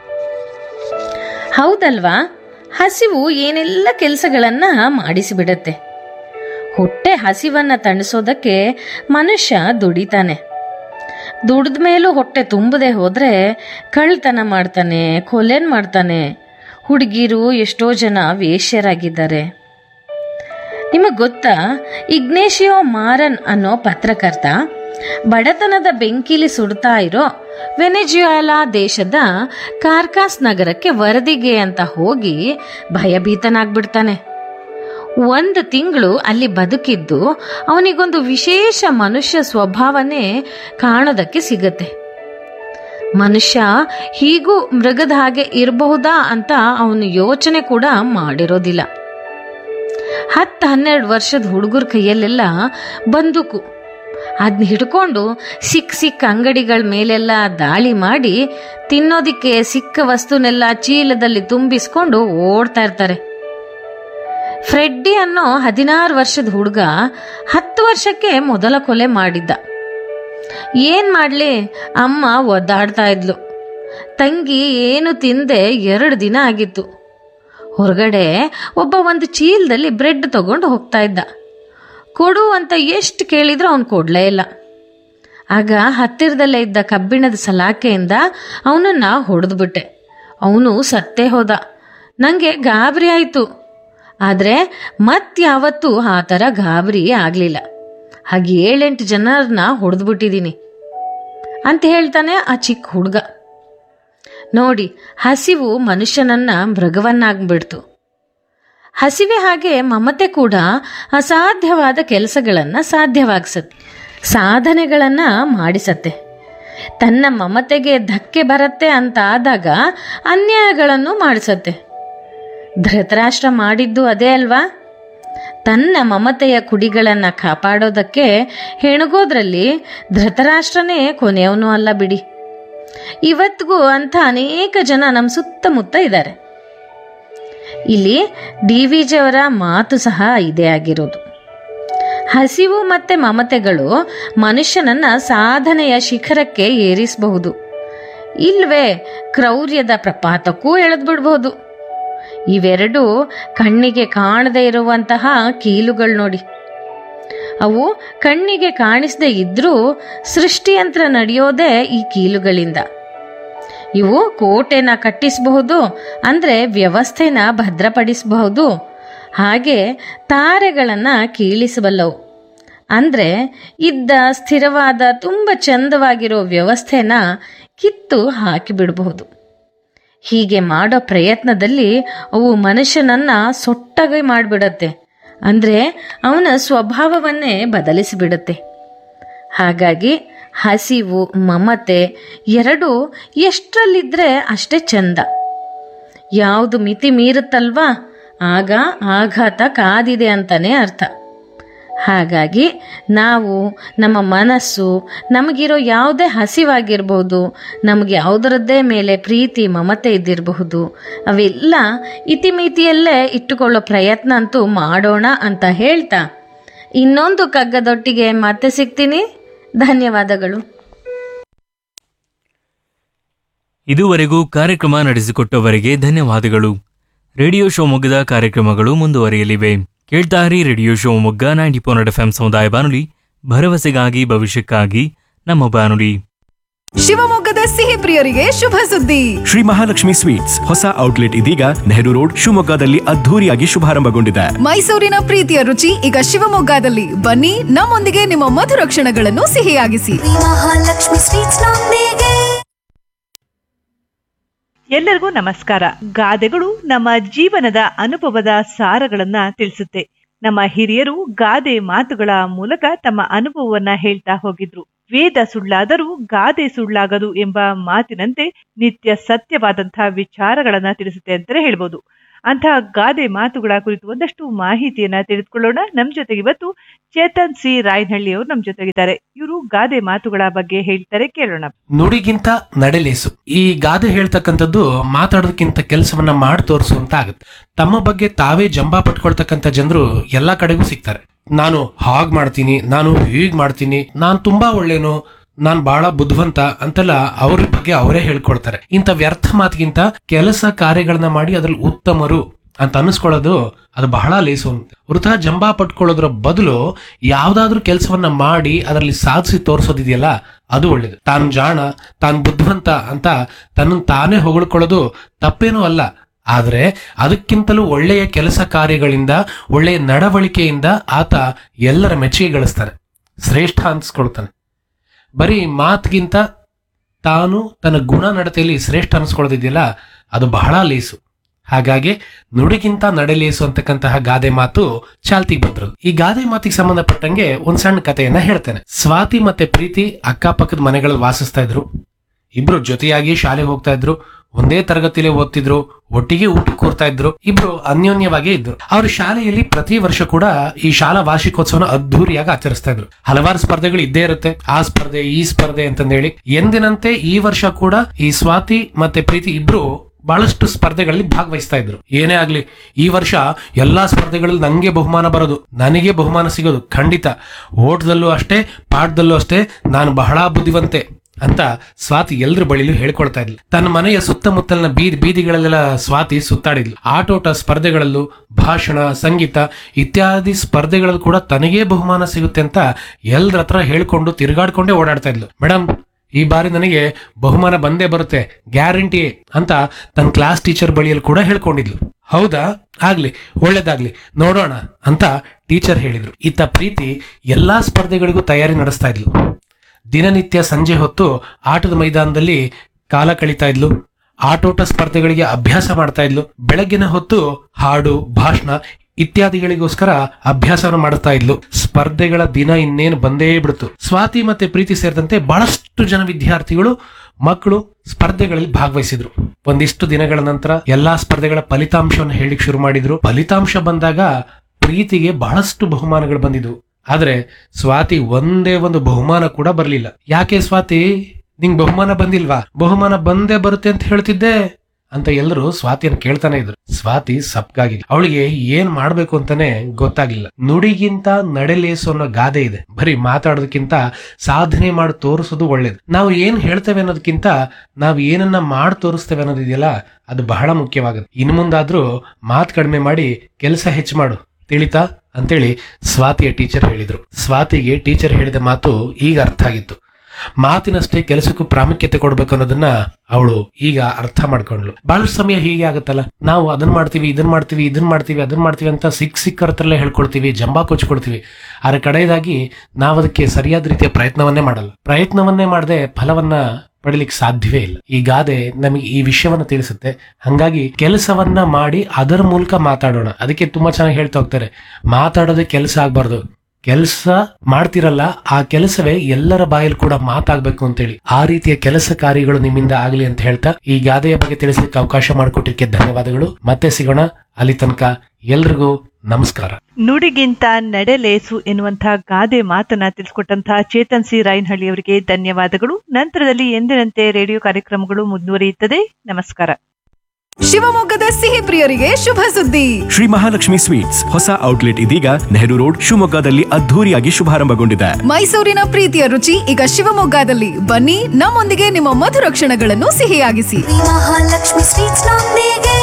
ಹೌದಲ್ವಾ ಹಸಿವು ಏನೆಲ್ಲ ಕೆಲಸಗಳನ್ನ ಮಾಡಿಸಿಬಿಡತ್ತೆ ಹೊಟ್ಟೆ ಹಸಿವನ್ನ ತಣಿಸೋದಕ್ಕೆ ಮನುಷ್ಯ ದುಡಿತಾನೆ ದುಡ್ದ ಮೇಲೂ ಹೊಟ್ಟೆ ತುಂಬದೆ ಹೋದ್ರೆ ಕಳ್ತನ ಮಾಡ್ತಾನೆ ಕೊಲೆನ್ ಮಾಡ್ತಾನೆ ಹುಡುಗಿರು ಎಷ್ಟೋ ಜನ ವೇಶ್ಯರಾಗಿದ್ದಾರೆ ನಿಮಗೆ ಗೊತ್ತಾ ಇಗ್ನೇಶಿಯೋ ಮಾರನ್ ಅನ್ನೋ ಪತ್ರಕರ್ತ ಬಡತನದ ಬೆಂಕಿಲಿ ಸುಡ್ತಾ ಇರೋ ವೆನೆಜುಯಾಲಾ ದೇಶದ ಕಾರ್ಕಾಸ್ ನಗರಕ್ಕೆ ವರದಿಗೆ ಅಂತ ಹೋಗಿ ಭಯಭೀತನಾಗ್ಬಿಡ್ತಾನೆ ಒಂದು ತಿಂಗಳು ಅಲ್ಲಿ ಬದುಕಿದ್ದು ಅವನಿಗೊಂದು ವಿಶೇಷ ಮನುಷ್ಯ ಸ್ವಭಾವನೇ ಕಾಣೋದಕ್ಕೆ ಸಿಗತ್ತೆ ಮನುಷ್ಯ ಹೀಗೂ ಮೃಗದ ಹಾಗೆ ಇರಬಹುದಾ ಅಂತ ಅವನು ಯೋಚನೆ ಕೂಡ ಮಾಡಿರೋದಿಲ್ಲ ಹತ್ತು ಹನ್ನೆರಡು ವರ್ಷದ ಹುಡುಗರ ಕೈಯಲ್ಲೆಲ್ಲ ಬಂದೂಕು ಅದನ್ನ ಹಿಡ್ಕೊಂಡು ಸಿಕ್ಕ ಸಿಕ್ಕ ಅಂಗಡಿಗಳ ಮೇಲೆಲ್ಲ ದಾಳಿ ಮಾಡಿ ತಿನ್ನೋದಿಕ್ಕೆ ಸಿಕ್ಕ ವಸ್ತುನೆಲ್ಲ ಚೀಲದಲ್ಲಿ ತುಂಬಿಸ್ಕೊಂಡು ಓಡ್ತಾ ಇರ್ತಾರೆ ಫ್ರೆಡ್ಡಿ ಅನ್ನೋ ಹದಿನಾರು ವರ್ಷದ ಹುಡುಗ ಹತ್ತು ವರ್ಷಕ್ಕೆ ಮೊದಲ ಕೊಲೆ ಮಾಡಿದ್ದ ಏನ್ ಮಾಡ್ಲಿ ಅಮ್ಮ ಒದ್ದಾಡ್ತಾ ಇದ್ಲು ತಂಗಿ ಏನು ತಿಂದೆ ಎರಡು ದಿನ ಆಗಿತ್ತು ಹೊರಗಡೆ ಒಬ್ಬ ಒಂದು ಚೀಲದಲ್ಲಿ ಬ್ರೆಡ್ ತಗೊಂಡು ಹೋಗ್ತಾ ಇದ್ದ ಕೊಡು ಅಂತ ಎಷ್ಟು ಕೇಳಿದ್ರು ಅವನು ಕೊಡ್ಲೇ ಇಲ್ಲ ಆಗ ಹತ್ತಿರದಲ್ಲೇ ಇದ್ದ ಕಬ್ಬಿಣದ ಸಲಾಕೆಯಿಂದ ಅವನನ್ನ ಹೊಡೆದ್ಬಿಟ್ಟೆ ಅವನು ಸತ್ತೇ ಹೋದ ನನಗೆ ಗಾಬರಿ ಆಯಿತು ಆದರೆ ಮತ್ಯಾವತ್ತೂ ಆ ಥರ ಗಾಬರಿ ಆಗಲಿಲ್ಲ ಹಾಗೆ ಏಳೆಂಟು ಜನರನ್ನ ಹೊಡೆದ್ಬಿಟ್ಟಿದ್ದೀನಿ ಅಂತ ಹೇಳ್ತಾನೆ ಆ ಚಿಕ್ಕ ಹುಡುಗ ನೋಡಿ ಹಸಿವು ಮನುಷ್ಯನನ್ನ ಮೃಗವನ್ನಾಗ್ಬಿಡ್ತು ಹಸಿವೆ ಹಾಗೆ ಮಮತೆ ಕೂಡ ಅಸಾಧ್ಯವಾದ ಕೆಲಸಗಳನ್ನ ಸಾಧ್ಯವಾಗಿಸತ್ತೆ ಸಾಧನೆಗಳನ್ನ ಮಾಡಿಸತ್ತೆ ತನ್ನ ಮಮತೆಗೆ ಧಕ್ಕೆ ಬರತ್ತೆ ಅಂತ ಆದಾಗ ಅನ್ಯಾಯಗಳನ್ನು ಮಾಡಿಸತ್ತೆ ಧೃತರಾಷ್ಟ್ರ ಮಾಡಿದ್ದು ಅದೇ ಅಲ್ವಾ ತನ್ನ ಮಮತೆಯ ಕುಡಿಗಳನ್ನ ಕಾಪಾಡೋದಕ್ಕೆ ಹೆಣಗೋದ್ರಲ್ಲಿ ಧೃತರಾಷ್ಟ್ರನೇ ಕೊನೆಯವನು ಅಲ್ಲ ಬಿಡಿ ಇವತ್ತಿಗೂ ಅಂತ ಅನೇಕ ಜನ ನಮ್ಮ ಸುತ್ತಮುತ್ತ ಇದ್ದಾರೆ ಇಲ್ಲಿ ಡಿ ವಿ ಜಿಯವರ ಮಾತು ಸಹ ಇದೇ ಆಗಿರೋದು ಹಸಿವು ಮತ್ತೆ ಮಮತೆಗಳು ಮನುಷ್ಯನನ್ನ ಸಾಧನೆಯ ಶಿಖರಕ್ಕೆ ಏರಿಸಬಹುದು ಇಲ್ವೇ ಕ್ರೌರ್ಯದ ಪ್ರಪಾತಕ್ಕೂ ಎಳೆದ್ಬಿಡ್ಬಹುದು ಇವೆರಡು ಕಣ್ಣಿಗೆ ಕಾಣದೇ ಇರುವಂತಹ ಕೀಲುಗಳು ನೋಡಿ ಅವು ಕಣ್ಣಿಗೆ ಕಾಣಿಸದೇ ಇದ್ರೂ ಸೃಷ್ಟಿಯಂತ್ರ ನಡೆಯೋದೇ ಈ ಕೀಲುಗಳಿಂದ ಇವು ಕೋಟೆನ ಕಟ್ಟಿಸಬಹುದು ಅಂದ್ರೆ ವ್ಯವಸ್ಥೆನ ಭದ್ರಪಡಿಸಬಹುದು ಹಾಗೆ ತಾರೆಗಳನ್ನ ಕೀಳಿಸಬಲ್ಲವು ಅಂದ್ರೆ ಇದ್ದ ಸ್ಥಿರವಾದ ತುಂಬ ಚಂದವಾಗಿರೋ ವ್ಯವಸ್ಥೆನ ಕಿತ್ತು ಹಾಕಿಬಿಡಬಹುದು ಹೀಗೆ ಮಾಡೋ ಪ್ರಯತ್ನದಲ್ಲಿ ಅವು ಮನುಷ್ಯನನ್ನ ಸೊಟ್ಟಗೆ ಮಾಡಿಬಿಡತ್ತೆ ಅಂದ್ರೆ ಅವನ ಸ್ವಭಾವವನ್ನೇ ಬದಲಿಸಿಬಿಡತ್ತೆ ಹಾಗಾಗಿ ಹಸಿವು ಮಮತೆ ಎರಡೂ ಎಷ್ಟರಲ್ಲಿದ್ರೆ ಅಷ್ಟೇ ಚಂದ ಯಾವುದು ಮಿತಿ ಮೀರುತ್ತಲ್ವಾ ಆಗ ಆಘಾತ ಕಾದಿದೆ ಅಂತಾನೆ ಅರ್ಥ ಹಾಗಾಗಿ ನಾವು ನಮ್ಮ ಮನಸ್ಸು ನಮಗಿರೋ ಯಾವುದೇ ಹಸಿವಾಗಿರ್ಬೋದು ನಮಗೆ ಯಾವುದರದ್ದೇ ಮೇಲೆ ಪ್ರೀತಿ ಮಮತೆ ಇದ್ದಿರಬಹುದು ಅವೆಲ್ಲ ಇತಿಮಿತಿಯಲ್ಲೇ ಇಟ್ಟುಕೊಳ್ಳೋ ಪ್ರಯತ್ನ ಅಂತೂ ಮಾಡೋಣ ಅಂತ ಹೇಳ್ತಾ ಇನ್ನೊಂದು ಕಗ್ಗದೊಟ್ಟಿಗೆ ಮತ್ತೆ ಸಿಗ್ತೀನಿ ಧನ್ಯವಾದಗಳು ಇದುವರೆಗೂ ಕಾರ್ಯಕ್ರಮ ನಡೆಸಿಕೊಟ್ಟವರಿಗೆ ಧನ್ಯವಾದಗಳು ರೇಡಿಯೋ ಶಿವಮೊಗ್ಗದ ಕಾರ್ಯಕ್ರಮಗಳು ಮುಂದುವರಿಯಲಿವೆ ಕೇಳ್ತಾರಿ radio Shivamogga ninety point eight F ಸಮುದಾಯ ಬಾನುಲಿ ಭರವಸೆಗಾಗಿ ಭವಿಷ್ಯಕ್ಕಾಗಿ ನಮ್ಮ ಬಾನುಲಿ ಶಿವಮೊಗ್ಗದ ಸಿಹಿ ಪ್ರಿಯರಿಗೆ ಶುಭ ಸುದ್ದಿ ಶ್ರೀ ಮಹಾಲಕ್ಷ್ಮಿ ಸ್ವೀಟ್ಸ್ ಹೊಸ ಔಟ್ಲೆಟ್ ಇದೀಗ ನೆಹರು ರೋಡ್ ಶಿವಮೊಗ್ಗದಲ್ಲಿ ಅದ್ಧೂರಿಯಾಗಿ ಶುಭಾರಂಭಗೊಂಡಿದೆ ಮೈಸೂರಿನ ಪ್ರೀತಿಯ ರುಚಿ ಈಗ ಶಿವಮೊಗ್ಗದಲ್ಲಿ ಬನ್ನಿ ನಮ್ಮೊಂದಿಗೆ ನಿಮ್ಮ ಮಧುರ ಕ್ಷಣಗಳನ್ನು ಸಿಹಿಯಾಗಿಸಿ ಮಹಾಲಕ್ಷ್ಮಿ ಸ್ವೀಟ್ಸ್ ನೊಂದಿಗೆ ಎಲ್ಲರಿಗೂ ನಮಸ್ಕಾರ ಗಾದೆಗಳು ನಮ್ಮ ಜೀವನದ ಅನುಭವದ ಸಾರಗಳನ್ನ ತಿಳಿಸುತ್ತೆ ನಮ್ಮ ಹಿರಿಯರು ಗಾದೆ ಮಾತುಗಳ ಮೂಲಕ ತಮ್ಮ ಅನುಭವವನ್ನ ಹೇಳ್ತಾ ಹೋಗಿದ್ರು ವೇದ ಸುಳ್ಳಾದರೂ ಗಾದೆ ಸುಳ್ಳಾಗದು ಎಂಬ ಮಾತಿನಂತೆ ನಿತ್ಯ ಸತ್ಯವಾದಂತಹ ವಿಚಾರಗಳನ್ನ ತಿಳಿಸುತ್ತೆ ಅಂತಲೇ ಹೇಳ್ಬೋದು ಅಂತಹ ಗಾದೆ ಮಾತುಗಳ ಕುರಿತು ಒಂದಷ್ಟು ಮಾಹಿತಿಯನ್ನ ತಿಳಿದುಕೊಳ್ಳೋಣ ನಮ್ ಜೊತೆಗೆ ಇವತ್ತು ಚೇತನ್ ಸಿ ರಾಯನಹಳ್ಳಿ ಅವರು ನಮ್ ಜೊತೆಗಿದ್ದಾರೆ ಇವರು ಗಾದೆ ಮಾತುಗಳ ಬಗ್ಗೆ ಹೇಳ್ತಾರೆ ಕೇಳೋಣ ನುಡಿಗಿಂತ ನಡೆಲೇಸು ಈ ಗಾದೆ ಹೇಳ್ತಕ್ಕಂಥದ್ದು ಮಾತಾಡೋದಕ್ಕಿಂತ ಕೆಲಸವನ್ನ ಮಾಡಿ ತೋರಿಸು ಅಂತ ಆಗುತ್ತೆ ತಮ್ಮ ಬಗ್ಗೆ ತಾವೇ ಜಂಬಾ ಪಟ್ಕೊಳ್ತಕ್ಕಂಥ ಜನರು ಎಲ್ಲಾ ಕಡೆಗೂ ಸಿಗ್ತಾರೆ ನಾನು ಹಾಗ್ ಮಾಡ್ತೀನಿ ನಾನು ಹೀಗ್ ಮಾಡ್ತೀನಿ ನಾನು ತುಂಬಾ ಒಳ್ಳೇನು ನಾನ್ ಬಹಳ ಬುದ್ಧಿವಂತ ಅಂತೆಲ್ಲ ಅವ್ರ ಬಗ್ಗೆ ಅವರೇ ಹೇಳ್ಕೊಳ್ತಾರೆ ಇಂಥ ವ್ಯರ್ಥ ಮಾತಿಗಿಂತ ಕೆಲಸ ಕಾರ್ಯಗಳನ್ನ ಮಾಡಿ ಅದ್ರಲ್ಲಿ ಉತ್ತಮರು ಅಂತ ಅನಿಸ್ಕೊಳ್ಳೋದು ಅದು ಬಹಳ ಲೇಸು ಅಂತ ವೃಥ ಜಂಬಾ ಪಟ್ಕೊಳ್ಳೋದ್ರ ಬದಲು ಯಾವ್ದಾದ್ರೂ ಕೆಲಸವನ್ನ ಮಾಡಿ ಅದರಲ್ಲಿ ಸಾಧಿಸಿ ತೋರಿಸೋದಿದೆಯಲ್ಲ ಅದು ಒಳ್ಳೇದು ತಾನು ಜಾಣ ತಾನು ಬುದ್ಧಿವಂತ ಅಂತ ತನ್ನನ್ನು ತಾನೇ ಹೊಗಳ್ಕೊಳ್ಳೋದು ತಪ್ಪೇನೂ ಅಲ್ಲ ಆದ್ರೆ ಅದಕ್ಕಿಂತಲೂ ಒಳ್ಳೆಯ ಕೆಲಸ ಕಾರ್ಯಗಳಿಂದ ಒಳ್ಳೆಯ ನಡವಳಿಕೆಯಿಂದ ಆತ ಎಲ್ಲರ ಮೆಚ್ಚುಗೆ ಗಳಿಸ್ತಾನೆ ಶ್ರೇಷ್ಠ ಅನ್ಸ್ಕೊಳ್ತಾನೆ ಬರೀ ಮಾತಿಗಿಂತ ತಾನು ತನ್ನ ಗುಣ ನಡತೆಯಲ್ಲಿ ಶ್ರೇಷ್ಠ ಅನಿಸ್ಕೊಳ್ಳೋದಿದೆಯಲ್ಲ ಅದು ಬಹಳ ಲೇಸು ಹಾಗಾಗಿ ನುಡಿಗಿಂತ ನಡೆಲೇಸು ಅಂತಕ್ಕಂತಹ ಗಾದೆ ಮಾತು ಚಾಲ್ತಿಗೆ ಬಂದ್ರು ಈ ಗಾದೆ ಮಾತಿಗೆ ಸಂಬಂಧಪಟ್ಟಂಗೆ ಒಂದ್ ಸಣ್ಣ ಕಥೆಯನ್ನ ಹೇಳ್ತೇನೆ ಸ್ವಾತಿ ಮತ್ತೆ ಪ್ರೀತಿ ಅಕ್ಕಪಕ್ಕದ ಮನೆಗಳಲ್ಲಿ ವಾಸಿಸ್ತಾ ಇದ್ರು ಇಬ್ರು ಜೊತೆಯಾಗಿ ಶಾಲೆಗೆ ಹೋಗ್ತಾ ಇದ್ರು ಒಂದೇ ತರಗತಿಲೇ ಓದ್ತಿದ್ರು ಒಟ್ಟಿಗೆ ಊಟ ಕೂರ್ತಾ ಇದ್ರು ಇಬ್ರು ಅನ್ಯೋನ್ಯವಾಗೇ ಇದ್ರು ಅವ್ರ ಶಾಲೆಯಲ್ಲಿ ಪ್ರತಿ ವರ್ಷ ಕೂಡ ಈ ಶಾಲಾ ವಾರ್ಷಿಕೋತ್ಸವನ ಅದ್ದೂರಿಯಾಗಿ ಆಚರಿಸ್ತಾ ಇದ್ರು ಹಲವಾರು ಸ್ಪರ್ಧೆಗಳು ಇದ್ದೇ ಇರುತ್ತೆ ಆ ಸ್ಪರ್ಧೆ ಈ ಸ್ಪರ್ಧೆ ಅಂತಂದೇಳಿ ಎಂದಿನಂತೆ ಈ ವರ್ಷ ಕೂಡ ಈ ಸ್ವಾತಿ ಮತ್ತೆ ಪ್ರೀತಿ ಇಬ್ರು ಬಹಳಷ್ಟು ಸ್ಪರ್ಧೆಗಳಲ್ಲಿ ಭಾಗವಹಿಸ್ತಾ ಇದ್ರು ಏನೇ ಆಗ್ಲಿ ಈ ವರ್ಷ ಎಲ್ಲಾ ಸ್ಪರ್ಧೆಗಳಲ್ಲಿ ನಂಗೆ ಬಹುಮಾನ ಬರೋದು ನನಗೆ ಬಹುಮಾನ ಸಿಗೋದು ಖಂಡಿತ ಓಟದಲ್ಲೂ ಅಷ್ಟೇ ಪಾಠದಲ್ಲೂ ಅಷ್ಟೇ ನಾನು ಬಹಳ ಬುದ್ಧಿವಂತೆ ಅಂತ ಸ್ವಾತಿ ಎಲ್ರ ಬಳಿಲೂ ಹೇಳ್ಕೊಳ್ತಾ ಇದ್ಲು ತನ್ನ ಮನೆಯ ಸುತ್ತಮುತ್ತಲಿನ ಬೀದಿ ಬೀದಿಗಳಲ್ಲೆಲ್ಲ ಸ್ವಾತಿ ಸುತ್ತಾಡಿದ್ಲು ಆಟೋಟ ಸ್ಪರ್ಧೆಗಳಲ್ಲೂ ಭಾಷಣ ಸಂಗೀತ ಇತ್ಯಾದಿ ಸ್ಪರ್ಧೆಗಳಲ್ಲೂ ಕೂಡ ತನಗೇ ಬಹುಮಾನ ಸಿಗುತ್ತೆ ಅಂತ ಎಲ್ರ ಹತ್ರ ಹೇಳ್ಕೊಂಡು ತಿರುಗಾಡ್ಕೊಂಡೇ ಓಡಾಡ್ತಾ ಇದ್ಲು ಮೇಡಮ್ ಈ ಬಾರಿ ನನಗೆ ಬಹುಮಾನ ಬಂದೇ ಬರುತ್ತೆ ಗ್ಯಾರಂಟಿ ಅಂತ ತನ್ನ ಕ್ಲಾಸ್ ಟೀಚರ್ ಬಳಿಯಲ್ಲಿ ಕೂಡ ಹೇಳ್ಕೊಂಡಿದ್ಲು ಹೌದಾ ಆಗ್ಲಿ ಒಳ್ಳೇದಾಗ್ಲಿ ನೋಡೋಣ ಅಂತ ಟೀಚರ್ ಹೇಳಿದ್ರು ಇತ್ತ ಪ್ರೀತಿ ಎಲ್ಲಾ ಸ್ಪರ್ಧೆಗಳಿಗೂ ತಯಾರಿ ನಡೆಸ್ತಾ ಇದ್ಲು ದಿನನಿತ್ಯ ಸಂಜೆ ಹೊತ್ತು ಆಟದ ಮೈದಾನದಲ್ಲಿ ಕಾಲ ಕಳೀತಾ ಇದ್ಲು ಆಟೋಟ ಸ್ಪರ್ಧೆಗಳಿಗೆ ಅಭ್ಯಾಸ ಮಾಡ್ತಾ ಇದ್ಲು ಬೆಳಗ್ಗಿನ ಹೊತ್ತು ಹಾಡು ಭಾಷಣ ಇತ್ಯಾದಿಗಳಿಗೋಸ್ಕರ ಅಭ್ಯಾಸವನ್ನು ಮಾಡ್ತಾ ಇದ್ಲು ಸ್ಪರ್ಧೆಗಳ ದಿನ ಇನ್ನೇನು ಬಂದೇ ಬಿಡ್ತು ಸ್ವಾತಿ ಮತ್ತೆ ಪ್ರೀತಿ ಸೇರಿದಂತೆ ಬಹಳಷ್ಟು ಜನ ವಿದ್ಯಾರ್ಥಿಗಳು ಮಕ್ಕಳು ಸ್ಪರ್ಧೆಗಳಲ್ಲಿ ಭಾಗವಹಿಸಿದ್ರು ಒಂದಿಷ್ಟು ದಿನಗಳ ನಂತರ ಎಲ್ಲಾ ಸ್ಪರ್ಧೆಗಳ ಫಲಿತಾಂಶವನ್ನು ಹೇಳಿಕ್ ಶುರು ಮಾಡಿದ್ರು ಫಲಿತಾಂಶ ಬಂದಾಗ ಪ್ರೀತಿಗೆ ಬಹಳಷ್ಟು ಬಹುಮಾನಗಳು ಬಂದಿದ್ವು ಆದ್ರೆ ಸ್ವಾತಿ ಒಂದೇ ಒಂದು ಬಹುಮಾನ ಕೂಡ ಬರಲಿಲ್ಲ ಯಾಕೆ ಸ್ವಾತಿ ನಿಂಗ್ ಬಹುಮಾನ ಬಂದಿಲ್ವಾ ಬಹುಮಾನ ಬಂದೇ ಬರುತ್ತೆ ಅಂತ ಹೇಳ್ತಿದ್ದೆ ಅಂತ ಎಲ್ಲರೂ ಸ್ವಾತಿಯನ್ನು ಕೇಳ್ತಾನೆ ಇದ್ರು ಸ್ವಾತಿ ಸಪ್ಗಾಗಿ ಅವಳಿಗೆ ಏನ್ ಮಾಡ್ಬೇಕು ಅಂತಾನೆ ಗೊತ್ತಾಗ್ಲಿಲ್ಲ ನುಡಿಗಿಂತ ನಡೆಲೇಸು ಅನ್ನೋ ಗಾದೆ ಇದೆ ಬರೀ ಮಾತಾಡೋದಕ್ಕಿಂತ ಸಾಧನೆ ಮಾಡಿ ತೋರಿಸೋದು ಒಳ್ಳೇದು ನಾವು ಏನ್ ಹೇಳ್ತೇವೆ ಅನ್ನೋದಕ್ಕಿಂತ ನಾವು ಏನನ್ನ ಮಾಡಿ ತೋರಿಸ್ತೇವೆ ಅನ್ನೋದಿದೆಯಲ್ಲ ಅದು ಬಹಳ ಮುಖ್ಯವಾಗುತ್ತೆ ಇನ್ ಮುಂದಾದ್ರೂ ಮಾತು ಕಡಿಮೆ ಮಾಡಿ ಕೆಲಸ ಹೆಚ್ಚು ಮಾಡು ತಿಳಿತಾ ಅಂತೇಳಿ ಸ್ವಾತಿಯ ಟೀಚರ್ ಹೇಳಿದ್ರು ಸ್ವಾತಿಗೆ ಟೀಚರ್ ಹೇಳಿದ ಮಾತು ಈಗ ಅರ್ಥ ಆಗಿತ್ತು ಮಾತಿನಷ್ಟೇ ಕೆಲಸಕ್ಕೂ ಪ್ರಾಮುಖ್ಯತೆ ಕೊಡ್ಬೇಕು ಅನ್ನೋದನ್ನ ಅವಳು ಈಗ ಅರ್ಥ ಮಾಡ್ಕೊಂಡ್ಲು ಬಹಳಷ್ಟು ಸಮಯ ಹೀಗೆ ಆಗುತ್ತಲ್ಲ ನಾವು ಅದನ್ನ ಮಾಡ್ತೀವಿ ಇದನ್ನ ಮಾಡ್ತೀವಿ ಇದನ್ನ ಮಾಡ್ತೀವಿ ಅದನ್ನ ಮಾಡ್ತೀವಿ ಅಂತ ಸಿಕ್ ಸಿಕ್ಕರತ್ರಲ್ಲೇ ಹೇಳ್ಕೊಳ್ತೀವಿ ಜಂಬಾ ಕೊಚ್ಕೊಳ್ತೀವಿ ಆದ್ರೆ ಕಡೆಯದಾಗಿ ನಾವು ಅದಕ್ಕೆ ಸರಿಯಾದ ರೀತಿಯ ಪ್ರಯತ್ನವನ್ನೇ ಮಾಡಲ್ಲ ಪ್ರಯತ್ನವನ್ನೇ ಮಾಡದೆ ಫಲವನ್ನ ಪಡಿಲಿಕ್ಕೆ ಸಾಧ್ಯವೇ ಇಲ್ಲ ಈ ಗಾದೆ ನಮಗೆ ಈ ವಿಷಯವನ್ನ ತಿಳಿಸುತ್ತೆ ಹಂಗಾಗಿ ಕೆಲಸವನ್ನ ಮಾಡಿ ಅದರ ಮೂಲಕ ಮಾತಾಡೋಣ ಅದಕ್ಕೆ ತುಂಬಾ ಚೆನ್ನಾಗಿ ಹೇಳ್ತಾ ಹೋಗ್ತಾರೆ ಮಾತಾಡೋದೇ ಕೆಲಸ ಆಗ್ಬಾರ್ದು ಕೆಲಸ ಮಾಡ್ತಿರಲ್ಲ ಆ ಕೆಲಸವೇ ಎಲ್ಲರ ಬಾಯಲ್ಲಿ ಕೂಡ ಮಾತಾಗ್ಬೇಕು ಅಂತೇಳಿ ಆ ರೀತಿಯ ಕೆಲಸ ಕಾರ್ಯಗಳು ನಿಮ್ಮಿಂದ ಆಗ್ಲಿ ಅಂತ ಹೇಳ್ತಾ ಈ ಗಾದೆಯ ಬಗ್ಗೆ ತಿಳಿಸ್ಲಿಕ್ಕೆ ಅವಕಾಶ ಮಾಡಿಕೊಟ್ಟಿದ್ದಕ್ಕೆ ಧನ್ಯವಾದಗಳು ಮತ್ತೆ ಸಿಗೋಣ ಅಲ್ಲಿ ತನಕ ಎಲ್ರಿಗೂ ನಮಸ್ಕಾರ ನುಡಿಗಿಂತ ನಡೆಲೇಸು ಎನ್ನುವಂತಹ ಗಾದೆ ಮಾತನ್ನ ತಿಳಿಸ್ಕೊಟ್ಟಂತಹ ಚೇತನ್ ಸಿ ರಾಯನಹಳ್ಳಿ ಅವರಿಗೆ ಧನ್ಯವಾದಗಳು ನಂತರದಲ್ಲಿ ಎಂದಿನಂತೆ ರೇಡಿಯೋ ಕಾರ್ಯಕ್ರಮಗಳು ಮುಂದುವರಿಯುತ್ತದೆ ನಮಸ್ಕಾರ ಶಿವಮೊಗ್ಗದ ಸಿಹಿ ಪ್ರಿಯರಿಗೆ ಶುಭ ಸುದ್ದಿ ಶ್ರೀ ಮಹಾಲಕ್ಷ್ಮಿ ಸ್ವೀಟ್ಸ್ ಹೊಸ ಔಟ್ಲೆಟ್ ಇದೀಗ ನೆಹರು ರೋಡ್ ಶಿವಮೊಗ್ಗದಲ್ಲಿ ಅದ್ಧೂರಿಯಾಗಿ ಶುಭಾರಂಭಗೊಂಡಿದೆ ಮೈಸೂರಿನ ಪ್ರೀತಿಯ ರುಚಿ ಈಗ ಶಿವಮೊಗ್ಗದಲ್ಲಿ ಬನ್ನಿ ನಮ್ಮೊಂದಿಗೆ ನಿಮ್ಮ ಮಧುರ ಕ್ಷಣಗಳನ್ನು ಸಿಹಿಯಾಗಿಸಿ ಮಹಾಲಕ್ಷ್ಮಿ ಸ್ವೀಟ್ಸ್ ನೊಂದಿಗೆ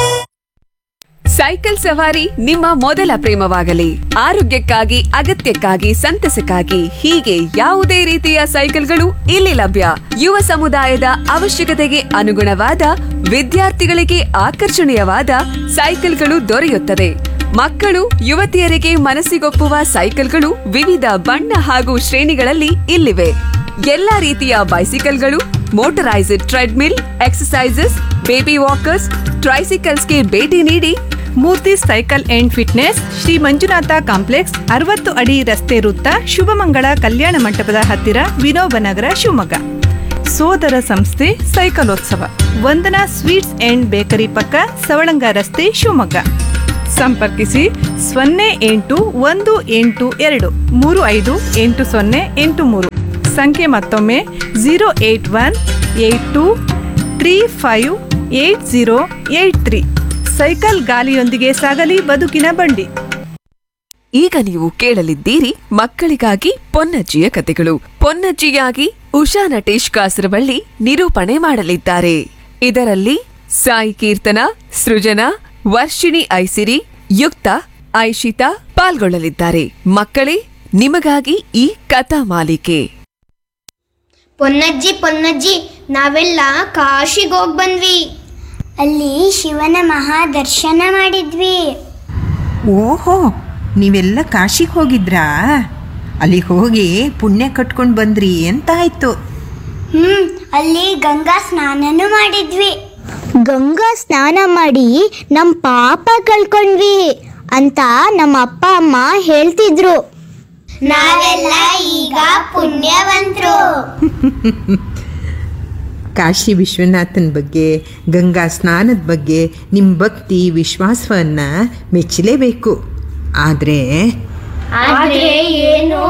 ಸೈಕಲ್ ಸವಾರಿ ನಿಮ್ಮ ಮೊದಲ ಪ್ರೇಮವಾಗಲಿ ಆರೋಗ್ಯಕ್ಕಾಗಿ ಅಗತ್ಯಕ್ಕಾಗಿ ಸಂತಸಕ್ಕಾಗಿ ಹೀಗೆ ಯಾವುದೇ ರೀತಿಯ ಸೈಕಲ್ಗಳು ಇಲ್ಲಿ ಲಭ್ಯ ಯುವ ಸಮುದಾಯದ ಅವಶ್ಯಕತೆಗೆ ಅನುಗುಣವಾದ ವಿದ್ಯಾರ್ಥಿಗಳಿಗೆ ಆಕರ್ಷಣೀಯವಾದ ಸೈಕಲ್ಗಳು ದೊರೆಯುತ್ತದೆ ಮಕ್ಕಳು ಯುವತಿಯರಿಗೆ ಮನಸ್ಸಿಗೊಪ್ಪುವ ಸೈಕಲ್ಗಳು ವಿವಿಧ ಬಣ್ಣ ಹಾಗೂ ಶ್ರೇಣಿಗಳಲ್ಲಿ ಇಲ್ಲಿವೆ ಎಲ್ಲಾ ರೀತಿಯ ಬೈಸಿಕಲ್ಗಳು ಮೋಟರೈಸ್ಡ್ ಟ್ರೆಡ್ಮಿಲ್ ಎಕ್ಸಸೈಸಸ್ ಬೇಬಿ ವಾಕರ್ಸ್ ಟ್ರೈಸಿಕಲ್ಸ್ಗೆ ಭೇಟಿ ನೀಡಿ Murthy cycle and fitness Shri Manjunatha complex ಅರವತ್ತು ಅಡಿ ರಸ್ತೆ ವೃತ್ತ ಶುಭಮಂಗಳ ಕಲ್ಯಾಣ ಮಂಟಪದ ಹತ್ತಿರ ವಿನೋಬ ನಗರ ಶಿವಮೊಗ್ಗ ಸೋದರ ಸಂಸ್ಥೆ ಸೈಕಲೋತ್ಸವ ವಂದನಾ ಸ್ವೀಟ್ಸ್ ಅಂಡ್ ಬೇಕರಿ ಪಕ್ಕ ಸವಳಂಗ ರಸ್ತೆ ಶಿವಮೊಗ್ಗ ಸಂಪರ್ಕಿಸಿ ಸೊನ್ನೆ ಎಂಟು ಒಂದು ಎಂಟು ಎರಡು ಮೂರು ಐದು ಎಂಟು ಸೊನ್ನೆ ಎಂಟು ಮೂರು ಸಂಖ್ಯೆ ಮತ್ತೊಮ್ಮೆ zero eight one eight two three five eight zero eight three cycle ಗಾಲಿಯೊಂದಿಗೆ ಸಾಗಲಿ ಬದುಕಿನ ಬಂಡಿ ಈಗ ನೀವು ಕೇಳಲಿದ್ದೀರಿ ಮಕ್ಕಳಿಗಾಗಿ ಪೊನ್ನಜ್ಜಿಯ ಕತೆಗಳು ಪೊನ್ನಜ್ಜಿಯಾಗಿ ಉಷಾ ನಟೇಶ್ ಕಾಸರವಳ್ಳಿ ನಿರೂಪಣೆ ಮಾಡಲಿದ್ದಾರೆ ಇದರಲ್ಲಿ ಸಾಯಿ ಕೀರ್ತನ ಸೃಜನಾ ವರ್ಷಿಣಿ ಐಸಿರಿ ಯುಕ್ತ ಐಶಿತಾ ಪಾಲ್ಗೊಳ್ಳಲಿದ್ದಾರೆ ಮಕ್ಕಳೇ ನಿಮಗಾಗಿ ಈ ಕಥಾ ಮಾಲಿಕೆ ಪೊನ್ನಜ್ಜಿ ಪೊನ್ನಜ್ಜಿ ನಾವೆಲ್ಲ ಕಾಶಿಗೆ ಹೋಗಿ ಬಂದ್ವಿ ಅಲ್ಲಿ ಶಿವನ ಮಹಾದರ್ಶನ ಮಾಡಿದ್ವಿ ಓಹೋ ನೀವೆಲ್ಲ ಕಾಶಿಗೆ ಹೋಗಿದ್ರಾ ಅಲ್ಲಿ ಹೋಗಿ ಪುಣ್ಯ ಕಟ್ಕೊಂಡು ಬಂದ್ರಿ ಅಂತ ಆಯ್ತು ಹ್ಮ್ ಅಲ್ಲಿ ಗಂಗಾ ಸ್ನಾನನೂ ಮಾಡಿದ್ವಿ ಗಂಗಾ ಸ್ನಾನ ಮಾಡಿ ನಮ್ಮ ಪಾಪ ಕಳ್ಕೊಂಡ್ವಿ ಅಂತ ನಮ್ಮ ಅಪ್ಪ ಅಮ್ಮ ಹೇಳ್ತಿದ್ರು ನಾವೆಲ್ಲ ಈಗ ಪುಣ್ಯವಂತರು ಕಾಶಿ ವಿಶ್ವನಾಥನ ಬಗ್ಗೆ ಗಂಗಾ ಸ್ನಾನದ ಬಗ್ಗೆ ನಿಮ್ಮ ಭಕ್ತಿ ವಿಶ್ವಾಸವನ್ನು ಮೆಚ್ಚಲೇಬೇಕು ಆದರೆ ಆದ್ರೆ ಏನು